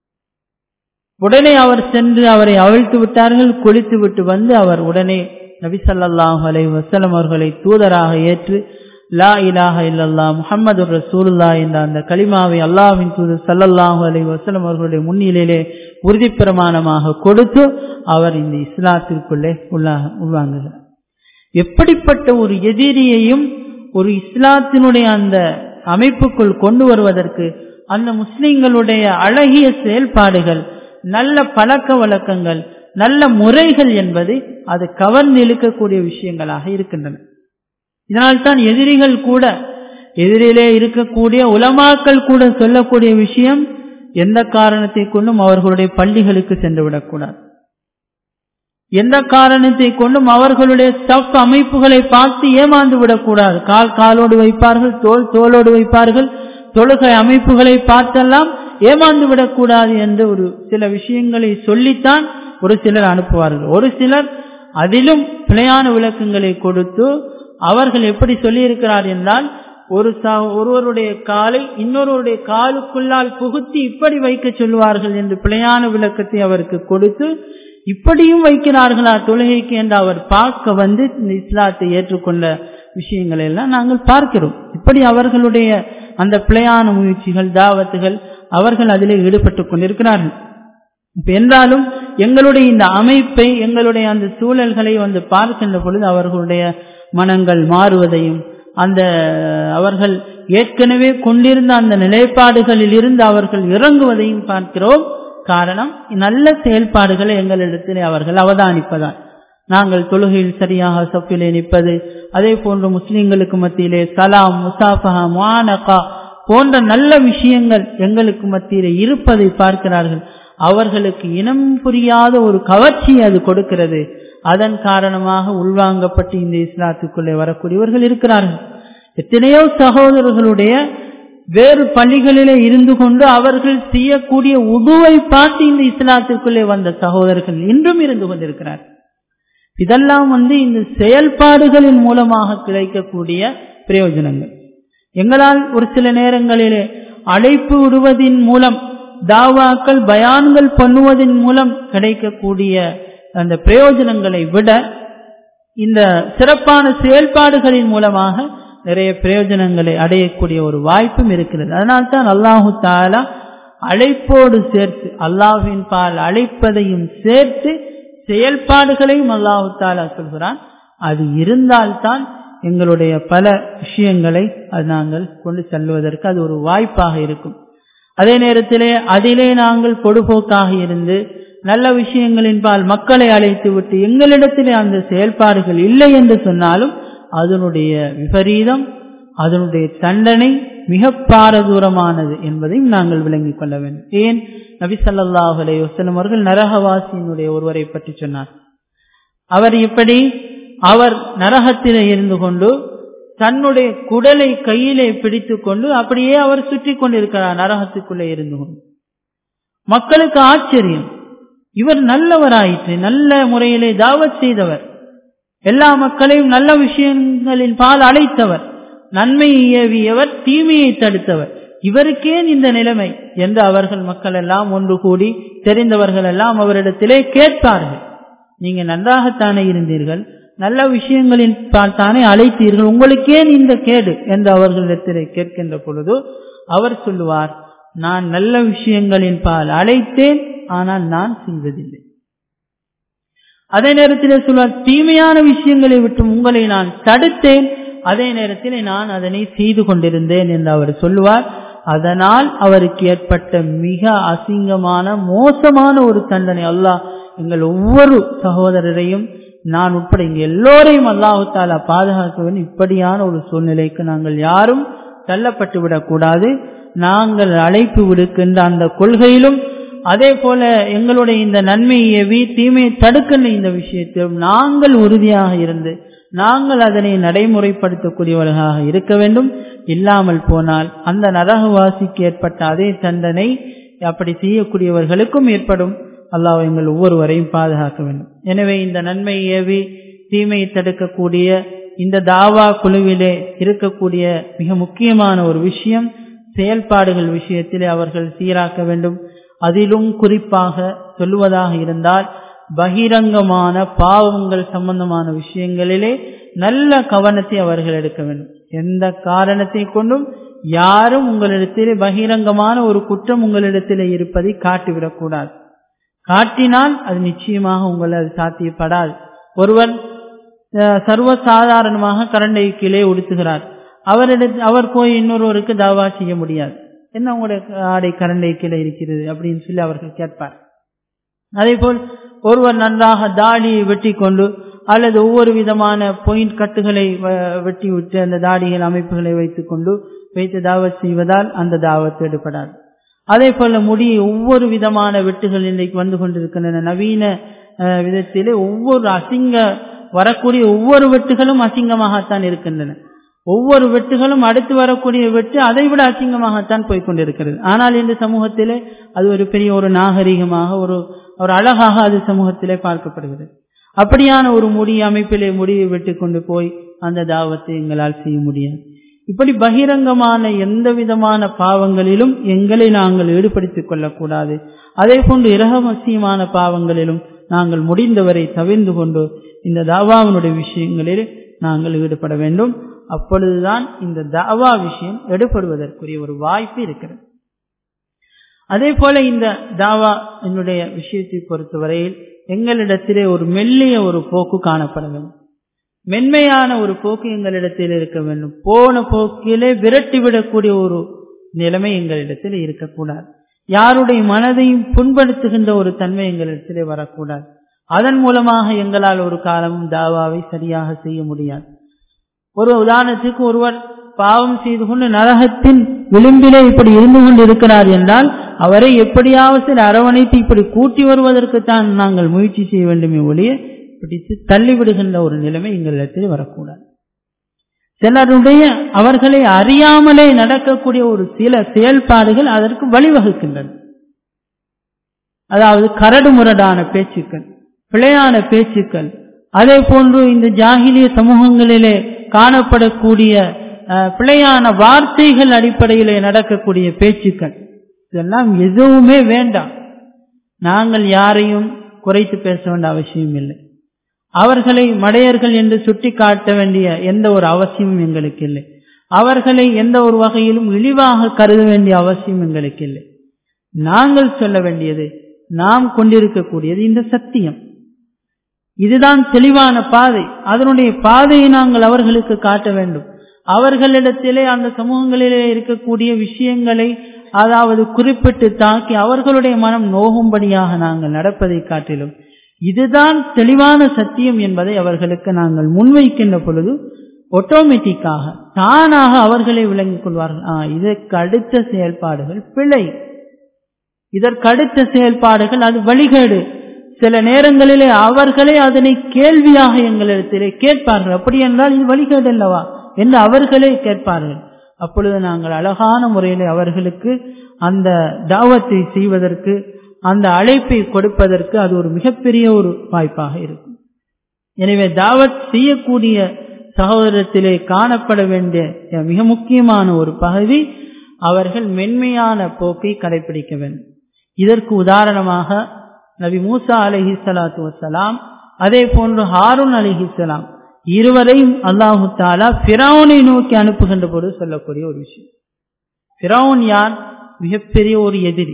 உடனே அவர் சென்று அவரை அவிழ்த்து விட்டார்கள் குளித்து விட்டு வந்து அவர் உடனே நபிசல்லாஹு அலை வசலம் அவர்களை தூதராக ஏற்று லா இலாஹ இல்லல்லா முஹம்மது ரசூலுல்லா என்ற அந்த கலிமாவை அல்லாஹ்வின் தூது சல்லல்லாஹு அலைஹி வஸல்லம் அவர்களுடைய முன்னிலையிலே உறுதி பிரமாணமாக கொடுத்து அவர் இந்த இஸ்லாத்திற்குள்ளே உள்ளாக உள்வாங்குகிறார் எப்படிப்பட்ட ஒரு எதிரியையும் ஒரு இஸ்லாத்தினுடைய அந்த அமைப்புக்குள் கொண்டு வருவதற்கு அந்த முஸ்லிம்களுடைய அழகிய செயல்பாடுகள் நல்ல பழக்க வழக்கங்கள் நல்ல முறைகள் என்பது அது கவர்ந்து இழுக்கக்கூடிய விஷயங்களாக இருக்கின்றன இதனால்தான் எதிரிகள் கூட எதிரிலே இருக்கக்கூடிய உலமாக்கள் கூட சொல்லக்கூடிய விஷயம் எந்த காரணத்தை கொண்டும் அவர்களுடைய பள்ளிகளுக்கு சென்று விடக்கூடாது எந்த காரணத்தை கொண்டும் அவர்களுடைய ஸ்டப் அமைப்புகளை பார்த்து ஏமாந்து விடக்கூடாது கால் காலோடு வைப்பார்கள் தோல் தோலோடு வைப்பார்கள் தொழுகை அமைப்புகளை பார்த்தெல்லாம் ஏமாந்து விடக்கூடாது என்று ஒரு சில விஷயங்களை சொல்லித்தான் ஒரு சிலர் அனுப்புவார்கள் ஒரு சிலர் அதிலும் பிழையான விளக்கங்களை கொடுத்து அவர்கள் எப்படி சொல்லியிருக்கிறார் என்றால் ஒரு ஒருவருடைய காலை இன்னொருவருடைய காலுக்குள்ளால் புகுத்தி இப்படி வைக்க சொல்லுவார்கள் என்று பிழையான விளக்கத்தை அவருக்கு கொடுத்து இப்படியும் வைக்கிறார்களா தொழுகைக்கு என்று அவர் பார்க்க வந்து இந்த இஸ்லாத்தை ஏற்றுக்கொண்ட விஷயங்களை எல்லாம் நாங்கள் பார்க்கிறோம் இப்படி அவர்களுடைய அந்த பிழையான முயற்சிகள் தாவத்துகள் அவர்கள் அதிலே ஈடுபட்டுக் கொண்டிருக்கிறார்கள் என்றாலும் எங்களுடைய இந்த அமைப்பை எங்களுடைய அந்த சூழல்களை வந்து பார்க்கின்ற பொழுது அவர்களுடைய மனங்கள் மாறுவதையும் அந்த அவர்கள் ஏற்கனவே கொண்டிருந்த அந்த நிலைப்பாடுகளில் இருந்து அவர்கள் இறங்குவதையும் பார்க்கிறோம் காரணம் நல்ல செயல்பாடுகளை எங்களிடத்திலே அவர்கள் அவதானிப்பதால் நாங்கள் தொழுகையில் சரியாக சப்பிலே நிற்பது அதே போன்று முஸ்லிம்களுக்கு மத்தியிலே சலாம் முசாஃபஹா முஆனகா போன்ற நல்ல விஷயங்கள் எங்களுக்கு மத்தியிலே இருப்பதை பார்க்கிறார்கள் அவர்களுக்கு இனம் புரியாத ஒரு கவர்ச்சி அது கொடுக்கிறது அதன் காரணமாக உள்வாங்கப்பட்டு இந்த இஸ்லாத்துக்குள்ளே வரக்கூடியவர்கள் இருக்கிறார்கள் எத்தனையோ சகோதரர்களுடைய வேறு பள்ளிகளிலே இருந்து கொண்டு அவர்கள் செய்யக்கூடிய உதுவை பார்த்து இந்த இஸ்லாத்திற்குள்ளே வந்த சகோதரர்கள் இன்றும் இருந்து கொண்டிருக்கிறார் இதெல்லாம் வந்து இந்த செயல்பாடுகளின் மூலமாக கிடைக்கக்கூடிய பிரயோஜனங்கள் எங்களால் ஒரு சில நேரங்களிலே அழைப்பு விடுவதின் மூலம் தாவாக்கள் பயான்கள் பண்ணுவதன் மூலம் கிடைக்கக்கூடிய அந்த பிரயோஜனங்களை விட இந்த சிறப்பான செயல்பாடுகளின் மூலமாக நிறைய பிரயோஜனங்களை அடையக்கூடிய ஒரு வாய்ப்பும் இருக்கிறது அதனால்தான் அல்லாஹு தாலா அழைப்போடு சேர்த்து அல்லாஹின் பால் அழைப்பதையும் சேர்த்து செயல்பாடுகளையும் அல்லாஹு தாலா சொல்கிறான் அது இருந்தால்தான் எங்களுடைய பல விஷயங்களை அது நாங்கள் கொண்டு செல்வதற்கு அது ஒரு வாய்ப்பாக இருக்கும் அதே நேரத்திலே அதிலே நாங்கள் பொடுபோக்காக இருந்து நல்ல விஷயங்களின் பால் மக்களை அழைத்து விட்டு எங்களிடத்திலே அந்த செயல்பாடுகள் இல்லை என்று சொன்னாலும் அதனுடைய விபரீதம் அதனுடைய தண்டனை மிக பாரதூரமானது என்பதையும் நாங்கள் விளங்கிக் கொள்ள வேண்டும் ஏன் நபி சல்லாஹ் அலே வசலம் அவர்கள் நரகவாசியினுடைய ஒருவரை பற்றி சொன்னார் அவர் இப்படி அவர் நரகத்திலே இருந்து கொண்டு தன்னுடைய குடலை கையிலே பிடித்து கொண்டு அப்படியே அவர் சுற்றி கொண்டிருக்கிறார் நரகத்துக்குள்ளே இருந்து கொண்டு மக்களுக்கு ஆச்சரியம் இவர் நல்லவராயிற்று நல்ல முறையிலே தாவத் செய்தவர் எல்லா மக்களையும் நல்ல விஷயங்களின் பால் அழைத்தவர் நன்மையை ஏவியவர் தீமையை தடுத்தவர் இவருக்கேன் இந்த நிலைமை என்று அவர்கள் மக்கள் எல்லாம் ஒன்று கூடி தெரிந்தவர்கள் எல்லாம் அவரிடத்திலே கேட்பார்கள் நீங்க நன்றாகத்தானே இருந்தீர்கள் நல்ல விஷயங்களின் தானே அழைத்தீர்கள் உங்களுக்கேன் இந்த கேடு என்று அவர்களிடத்திலே கேட்கின்ற பொழுது அவர் சொல்லுவார் நான் நல்ல விஷயங்களின் பால் அழைத்தேன் ஆனால் நான் செய்வதில்லை அதே நேரத்தில் சொல்வார் தீமையான விஷயங்களை விட்டு உங்களை நான் தடுத்தேன் அதே நேரத்தில் நான் அதனை செய்து கொண்டிருந்தேன் என்று அவர் சொல்லுவார் அதனால் அவருக்கு ஏற்பட்ட மிக அசிங்கமான மோசமான ஒரு தண்டனை அல்லாஹ் எங்கள் ஒவ்வொரு சகோதரரையும் நான் உட்பட இங்க எல்லோரையும் அல்லாஹு தாலா பாதுகாக்க வேண்டும் இப்படியான ஒரு சூழ்நிலைக்கு நாங்கள் யாரும் தள்ளப்பட்டு விடக்கூடாது நாங்கள் அழைப்பு விடுக்கின்ற அந்த கொள்கையிலும் அதே போல எங்களுடைய இந்த நன்மையை தீமையை தடுக்கின்ற இந்த விஷயத்திலும் நாங்கள் உறுதியாக இருந்து நாங்கள் அதனை நடைமுறைப்படுத்தக்கூடியவர்களாக இருக்க வேண்டும் இல்லாமல் போனால் அந்த நரகவாசிக்கு ஏற்பட்ட அதே தண்டனை அப்படி செய்யக்கூடியவர்களுக்கும் ஏற்படும் அல்லாஹ் எங்கள் ஒவ்வொருவரையும் பாதுகாக்க வேண்டும் எனவே இந்த நன்மை ஏவி தீமையை தடுக்கக்கூடிய இந்த தாவா குழுவிலே இருக்கக்கூடிய மிக முக்கியமான ஒரு விஷயம் செயல்பாடுகள் விஷயத்திலே அவர்கள் சீராக்க வேண்டும் அதிலும் குறிப்பாக சொல்லுவதாக இருந்தால் பகிரங்கமான பாவங்கள் சம்பந்தமான விஷயங்களிலே நல்ல கவனத்தை அவர்கள் எடுக்க வேண்டும் எந்த காரணத்தை கொண்டும் யாரும் உங்களிடத்திலே பகிரங்கமான ஒரு குற்றம் உங்களிடத்திலே இருப்பதை காட்டிவிடக்கூடாது காட்டினால் அது நிச்சயமாக உங்களை அது சாத்தியப்படாது ஒருவர் சர்வசாதாரணமாக கரண்டை கீழே உடுத்துகிறார் அவரிடத்து அவர் போய் இன்னொருவருக்கு தாவா செய்ய முடியாது என்ன உங்களுடைய ஆடை கரண்டை கீழே இருக்கிறது அப்படின்னு சொல்லி அவர்கள் கேட்பார் அதே போல் ஒருவர் நன்றாக தாடியை வெட்டி கொண்டு அல்லது ஒவ்வொரு விதமான பொயிண்ட் கட்டுகளை வெட்டி விட்டு அந்த தாடிகள் அமைப்புகளை வைத்துக் கொண்டு வைத்து தாவத் செய்வதால் அந்த தாவத் எடுப்படாது அதே போல முடி ஒவ்வொரு விதமான வெட்டுகள் இன்றைக்கு வந்து கொண்டிருக்கின்றன நவீன விதத்திலே ஒவ்வொரு அசிங்க வரக்கூடிய ஒவ்வொரு வெட்டுகளும் அசிங்கமாகத்தான் இருக்கின்றன ஒவ்வொரு வெட்டுகளும் அடுத்து வரக்கூடிய வெட்டு அதை விட அசிங்கமாகத்தான் போய்கொண்டிருக்கிறது ஆனால் இந்த சமூகத்திலே அது ஒரு பெரிய ஒரு நாகரிகமாக ஒரு ஒரு அழகாக அது சமூகத்திலே பார்க்கப்படுகிறது அப்படியான ஒரு முடி அமைப்பிலே முடியை வெட்டி கொண்டு போய் அந்த தாவத்தை எங்களால் செய்ய முடியாது இப்படி பகிரங்கமான எந்த விதமான பாவங்களிலும் எங்களை நாங்கள் ஈடுபடுத்திக் கொள்ளக்கூடாது அதே போன்று இரகமசியமான பாவங்களிலும் நாங்கள் முடிந்தவரை தவிர்ந்து கொண்டு இந்த தாவாவினுடைய விஷயங்களில் நாங்கள் ஈடுபட வேண்டும் அப்பொழுதுதான் இந்த தாவா விஷயம் எடுபடுவதற்குரிய ஒரு வாய்ப்பு இருக்கிறது அதே போல இந்த தாவா என்னுடைய விஷயத்தை பொறுத்தவரையில் எங்களிடத்திலே ஒரு மெல்லிய ஒரு போக்கு காணப்பட வேண்டும் மென்மையான ஒரு போக்கு எங்களிடத்தில் இருக்க வேண்டும் போன போக்கிலே விரட்டிவிடக்கூடிய ஒரு நிலைமை எங்களிடத்தில் இருக்கக்கூடாது யாருடைய மனதையும் புண்படுத்துகின்ற ஒரு தன்மை எங்களிடத்திலே வரக்கூடாது அதன் மூலமாக எங்களால் ஒரு காலமும் தாவாவை சரியாக செய்ய முடியாது ஒரு உதாரணத்துக்கு ஒருவர் பாவம் செய்து கொண்டு நரகத்தின் விளிம்பிலே இப்படி இருந்து கொண்டு இருக்கிறார் என்றால் அவரை எப்படியாவது சில அரவணைத்து இப்படி கூட்டி வருவதற்குத்தான் நாங்கள் முயற்சி செய்ய வேண்டுமே ஒழிய பிடித்து தள்ளிவிடுகின்ற ஒரு நிலைமை எங்களிடத்தில் வரக்கூடாது சிலருடைய அவர்களை அறியாமலே நடக்கக்கூடிய ஒரு சில செயல்பாடுகள் அதற்கு வழிவகுக்கின்றன அதாவது கரடு முரடான பேச்சுக்கள் பிழையான பேச்சுக்கள் அதே போன்று இந்த ஜாகிலிய சமூகங்களிலே காணப்படக்கூடிய பிழையான வார்த்தைகள் அடிப்படையிலே நடக்கக்கூடிய பேச்சுக்கள் இதெல்லாம் எதுவுமே வேண்டாம் நாங்கள் யாரையும் குறைத்து பேச வேண்டிய அவசியம் இல்லை அவர்களை மடையர்கள் என்று சுட்டி காட்ட வேண்டிய எந்த ஒரு அவசியமும் எங்களுக்கு இல்லை அவர்களை எந்த ஒரு வகையிலும் இழிவாக கருத வேண்டிய அவசியம் எங்களுக்கு இல்லை நாங்கள் சொல்ல வேண்டியது நாம் கொண்டிருக்கக்கூடியது இந்த சத்தியம் இதுதான் தெளிவான பாதை அதனுடைய பாதையை நாங்கள் அவர்களுக்கு காட்ட வேண்டும் அவர்களிடத்திலே அந்த சமூகங்களிலே இருக்கக்கூடிய விஷயங்களை அதாவது குறிப்பிட்டு தாக்கி அவர்களுடைய மனம் நோகும்படியாக நாங்கள் நடப்பதை காட்டிலும் இதுதான் தெளிவான சத்தியம் என்பதை அவர்களுக்கு நாங்கள் முன்வைக்கின்ற பொழுது ஆட்டோமேட்டிக்காக தானாக அவர்களை விளங்கிக் கொள்வார்கள் ஆ இதற்கு அடுத்த செயல்பாடுகள் பிழை இதற்கு அடுத்த செயல்பாடுகள் அது வழிகேடு சில நேரங்களிலே அவர்களே அதனை கேள்வியாக எங்களிடத்திலே கேட்பார்கள் அப்படி என்றால் இது வழிகேடு அல்லவா என்று அவர்களே கேட்பார்கள் அப்பொழுது நாங்கள் அழகான முறையில் அவர்களுக்கு அந்த தாவத்தை செய்வதற்கு அந்த அழைப்பை கொடுப்பதற்கு அது ஒரு மிகப்பெரிய ஒரு வாய்ப்பாக இருக்கும் எனவே தாவத் செய்யக்கூடிய சகோதரத்திலே காணப்பட வேண்டிய மிக முக்கியமான ஒரு பகுதி அவர்கள் மென்மையான போக்கை கடைபிடிக்க வேண்டும் இதற்கு உதாரணமாக நபி மூசா அலஹி சலாத்து வசலாம் அதே போன்று ஹாரூன் அலிஹிசலாம் இருவரையும் அல்லாஹு தாலா பிராவுனை நோக்கி அனுப்புகின்ற போது சொல்லக்கூடிய ஒரு விஷயம் பிராவுன் யார் மிகப்பெரிய ஒரு எதிரி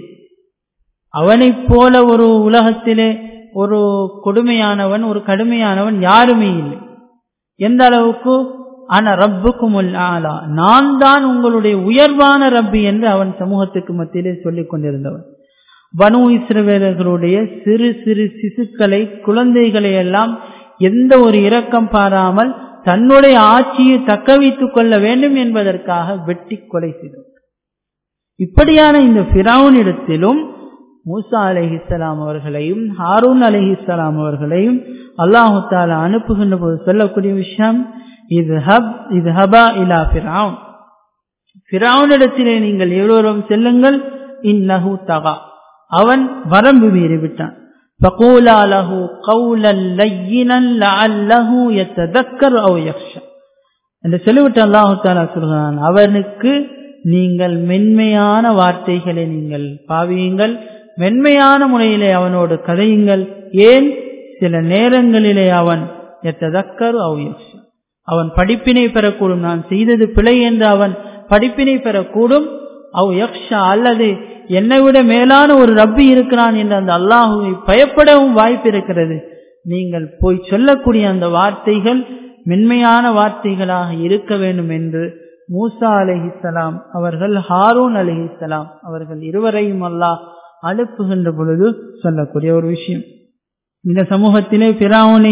அவனைப் போல ஒரு உலகத்திலே ஒரு கொடுமையானவன் ஒரு கடுமையானவன் யாருமே இல்லை எந்த அளவுக்கு ஆனா ரப்புக்கும் ஆலா நான் தான் உங்களுடைய உயர்வான ரப்பி என்று அவன் சமூகத்துக்கு மத்தியிலே சொல்லிக் கொண்டிருந்தவன் பனு இஸ்ரவேலர்களுடைய சிறு சிறு சிசுக்களை குழந்தைகளை எல்லாம் எந்த ஒரு இரக்கம் பாராமல் தன்னுடைய ஆட்சியை தக்க வைத்துக் கொள்ள வேண்டும் என்பதற்காக வெட்டி கொலை செய்தார் இப்படியான இந்த பிராவுனிடத்திலும் மூசா அலஹிசலாம் அவர்களையும் ஹாரூன் அலஹிசலாம் அவர்களையும் அல்லாஹு தாலா அனுப்புகின்ற போது சொல்லக்கூடிய விஷயம் இது ஹப் இது ஹபா இலா பிராவுன் பிராவுனிடத்திலே நீங்கள் எவ்வளோரும் செல்லுங்கள் இன்னஹு தகா அவன் வரம்பு மீறி விட்டான் فقولا له قولا لينا لعله يتذكر او يخشى என்று சொல்லிவிட்டு அல்லாஹு தாலா சொல்கிறான் அவனுக்கு நீங்கள் மென்மையான வார்த்தைகளை நீங்கள் பாவியுங்கள் மென்மையான முறையிலே அவனோடு கதையுங்கள் ஏன் சில நேரங்களிலே அவன் எத்ததக்கரு அவ்யக்ஷ அவன் படிப்பினை பெறக்கூடும் நான் செய்தது பிழை என்று அவன் படிப்பினை பெறக்கூடும் அவ் யக்ஷா அல்லது என்னை விட மேலான ஒரு ரப்பி இருக்கிறான் என்று அந்த அல்லாஹுவை பயப்படவும் வாய்ப்பு இருக்கிறது நீங்கள் போய் சொல்லக்கூடிய அந்த வார்த்தைகள் மென்மையான வார்த்தைகளாக இருக்க வேண்டும் என்று மூசா அலஹிசலாம் அவர்கள் ஹாரூன் அலஹிசலாம் அவர்கள் இருவரையும் அல்லாஹ் அனுப்புகின்ற பொழுது சொல்லக்கூடிய ஒரு விஷயம் இந்த சமூகத்திலே பிராவுனை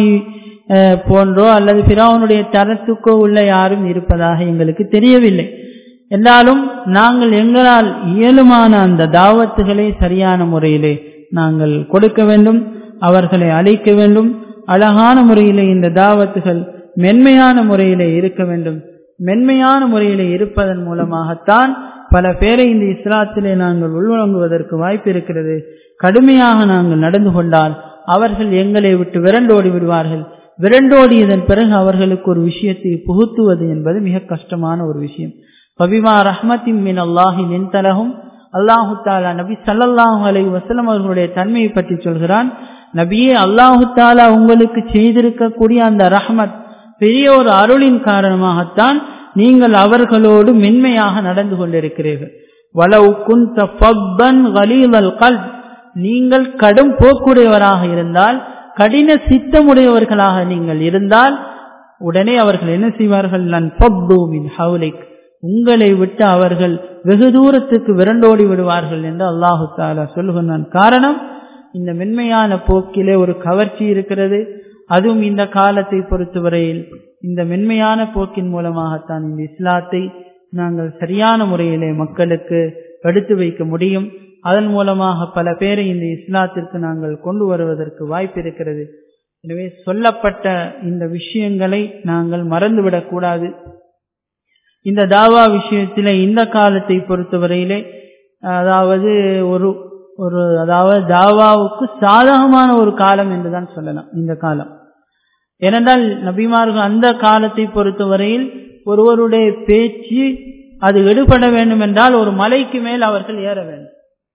போன்றோ அல்லது பிராவுனுடைய தரத்துக்கோ உள்ள யாரும் இருப்பதாக எங்களுக்கு தெரியவில்லை என்றாலும் நாங்கள் எங்களால் இயலுமான அந்த தாவத்துகளை சரியான முறையிலே நாங்கள் கொடுக்க வேண்டும் அவர்களை அழைக்க வேண்டும் அழகான முறையிலே இந்த தாவத்துகள் மென்மையான முறையிலே இருக்க வேண்டும் மென்மையான முறையிலே இருப்பதன் மூலமாகத்தான் பல பேரை இந்த இஸ்லாத்திலே நாங்கள் உள்வழங்குவதற்கு வாய்ப்பு இருக்கிறது கடுமையாக நாங்கள் நடந்து கொண்டால் அவர்கள் எங்களை விட்டு விரண்டோடி விடுவார்கள் விரண்டோடியதன் பிறகு அவர்களுக்கு ஒரு விஷயத்தை புகுத்துவது என்பது மிக கஷ்டமான ஒரு விஷயம் பபிமா ரஹ்மத்தின் மின் அல்லாஹி நின்தலகும் அல்லாஹு தாலா நபி சல்லல்லாஹு அலை வசலம் அவர்களுடைய தன்மையை பற்றி சொல்கிறான் நபியே அல்லாஹு தாலா உங்களுக்கு செய்திருக்கக்கூடிய அந்த ரஹ்மத் பெரிய ஒரு அருளின் காரணமாகத்தான் நீங்கள் அவர்களோடு மென்மையாக நடந்து கொண்டிருக்கிறீர்கள் வலவு குந்த ஃபப்பன் கலீலல் கல் நீங்கள் கடும் போக்குடையவராக இருந்தால் கடின சித்தமுடையவர்களாக நீங்கள் இருந்தால் உடனே அவர்கள் என்ன செய்வார்கள் நான் மின் ஹவுலைக் உங்களை விட்டு அவர்கள் வெகு தூரத்துக்கு விரண்டோடி விடுவார்கள் என்று அல்லாஹு தாலா சொல்லுகிறான் காரணம் இந்த மென்மையான போக்கிலே ஒரு கவர்ச்சி இருக்கிறது அதுவும் இந்த காலத்தை பொறுத்தவரையில் இந்த மென்மையான போக்கின் மூலமாகத்தான் இந்த இஸ்லாத்தை நாங்கள் சரியான முறையிலே மக்களுக்கு எடுத்து வைக்க முடியும் அதன் மூலமாக பல பேரை இந்த இஸ்லாத்திற்கு நாங்கள் கொண்டு வருவதற்கு வாய்ப்பு இருக்கிறது எனவே சொல்லப்பட்ட இந்த விஷயங்களை நாங்கள் மறந்துவிடக் கூடாது இந்த தாவா விஷயத்திலே இந்த காலத்தை பொறுத்தவரையிலே அதாவது ஒரு ஒரு அதாவது தாவாவுக்கு சாதகமான ஒரு காலம் என்றுதான் சொல்லலாம் இந்த காலம் ஏனென்றால் நபிமார்கள் அந்த காலத்தை பொறுத்தவரையில் ஒருவருடைய பேச்சு அது எடுபட வேண்டும் என்றால் ஒரு மலைக்கு மேல் அவர்கள் ஏற வேண்டும்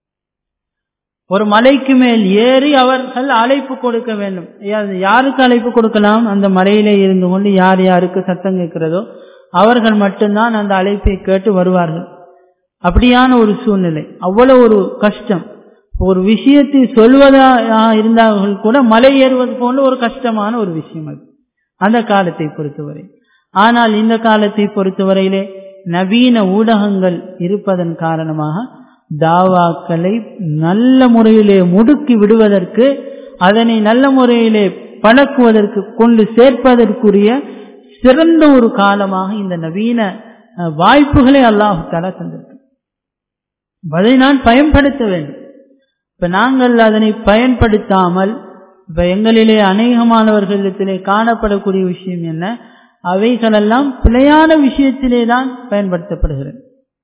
ஒரு மலைக்கு மேல் ஏறி அவர்கள் அழைப்பு கொடுக்க வேண்டும் யாருக்கு அழைப்பு கொடுக்கலாம் அந்த மலையிலே இருந்து கொண்டு யார் யாருக்கு சத்தம் கேட்கிறதோ அவர்கள் மட்டும்தான் அந்த அழைப்பை கேட்டு வருவார்கள் அப்படியான ஒரு சூழ்நிலை அவ்வளவு ஒரு கஷ்டம் ஒரு விஷயத்தை சொல்வதா இருந்தார்கள் கூட மலை ஏறுவது போன்ற ஒரு கஷ்டமான ஒரு விஷயம் அது அந்த காலத்தை பொறுத்தவரை ஆனால் இந்த காலத்தை பொறுத்தவரையிலே நவீன ஊடகங்கள் இருப்பதன் காரணமாக தாவாக்களை நல்ல முறையிலே முடுக்கி விடுவதற்கு அதனை நல்ல முறையிலே பழக்குவதற்கு கொண்டு சேர்ப்பதற்குரிய சிறந்த ஒரு காலமாக இந்த நவீன வாய்ப்புகளை அல்லாஹு தலா தந்திருக்கு அதை நான் பயன்படுத்த வேண்டும் இப்ப நாங்கள் அதனை பயன்படுத்தாமல் இப்ப எங்களிலே அநேகமானவர்களிடத்திலே காணப்படக்கூடிய விஷயம் என்ன அவைகளெல்லாம் பிழையான விஷயத்திலே தான் பயன்படுத்தப்படுகிறது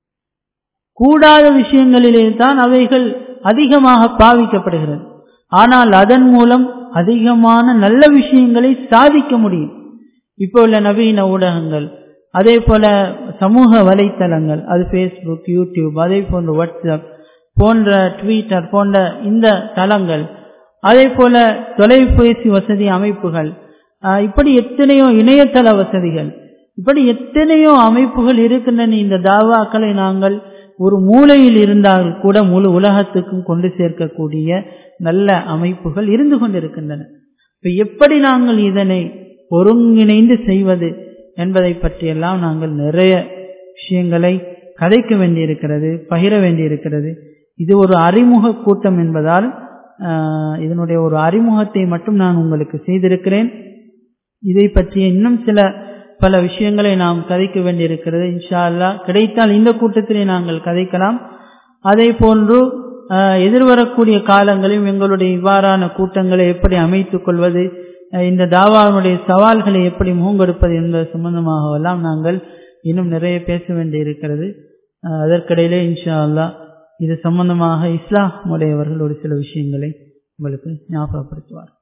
கூடாத விஷயங்களிலே தான் அவைகள் அதிகமாக பாவிக்கப்படுகிறது ஆனால் அதன் மூலம் அதிகமான நல்ல விஷயங்களை சாதிக்க முடியும் இப்போ உள்ள நவீன ஊடகங்கள் அதே போல சமூக வலைத்தளங்கள் அது ஃபேஸ்புக் யூடியூப் அதே போன்ற வாட்ஸ்அப் போன்ற ட்விட்டர் போன்ற இந்த தளங்கள் அதே போல தொலைபேசி வசதி அமைப்புகள் இப்படி எத்தனையோ இணையதள வசதிகள் இப்படி எத்தனையோ அமைப்புகள் இருக்கின்றன இந்த தாவாக்களை நாங்கள் ஒரு மூலையில் இருந்தால் கூட முழு உலகத்துக்கும் கொண்டு சேர்க்கக்கூடிய நல்ல அமைப்புகள் இருந்து கொண்டிருக்கின்றன இப்ப எப்படி நாங்கள் இதனை ஒருங்கிணைந்து செய்வது என்பதை பற்றியெல்லாம் நாங்கள் நிறைய விஷயங்களை கதைக்க வேண்டியிருக்கிறது பகிர வேண்டியிருக்கிறது இது ஒரு அறிமுக கூட்டம் என்பதால் இதனுடைய ஒரு அறிமுகத்தை மட்டும் நான் உங்களுக்கு செய்திருக்கிறேன் இதை பற்றிய இன்னும் சில பல விஷயங்களை நாம் கதைக்க வேண்டியிருக்கிறது இன்ஷா அல்லா கிடைத்தால் இந்த கூட்டத்திலே நாங்கள் கதைக்கலாம் அதே போன்று எதிர்வரக்கூடிய காலங்களில் எங்களுடைய இவ்வாறான கூட்டங்களை எப்படி அமைத்துக் கொள்வது இந்த தாவாவுடைய சவால்களை எப்படி முகங்கொடுப்பது என்பது சம்பந்தமாகவெல்லாம் நாங்கள் இன்னும் நிறைய பேச வேண்டி இருக்கிறது அதற்கிடையிலே இன்ஷா அல்லா இது சம்பந்தமாக இஸ்லாம் உடையவர்கள் ஒரு சில விஷயங்களை உங்களுக்கு ஞாபகப்படுத்துவார்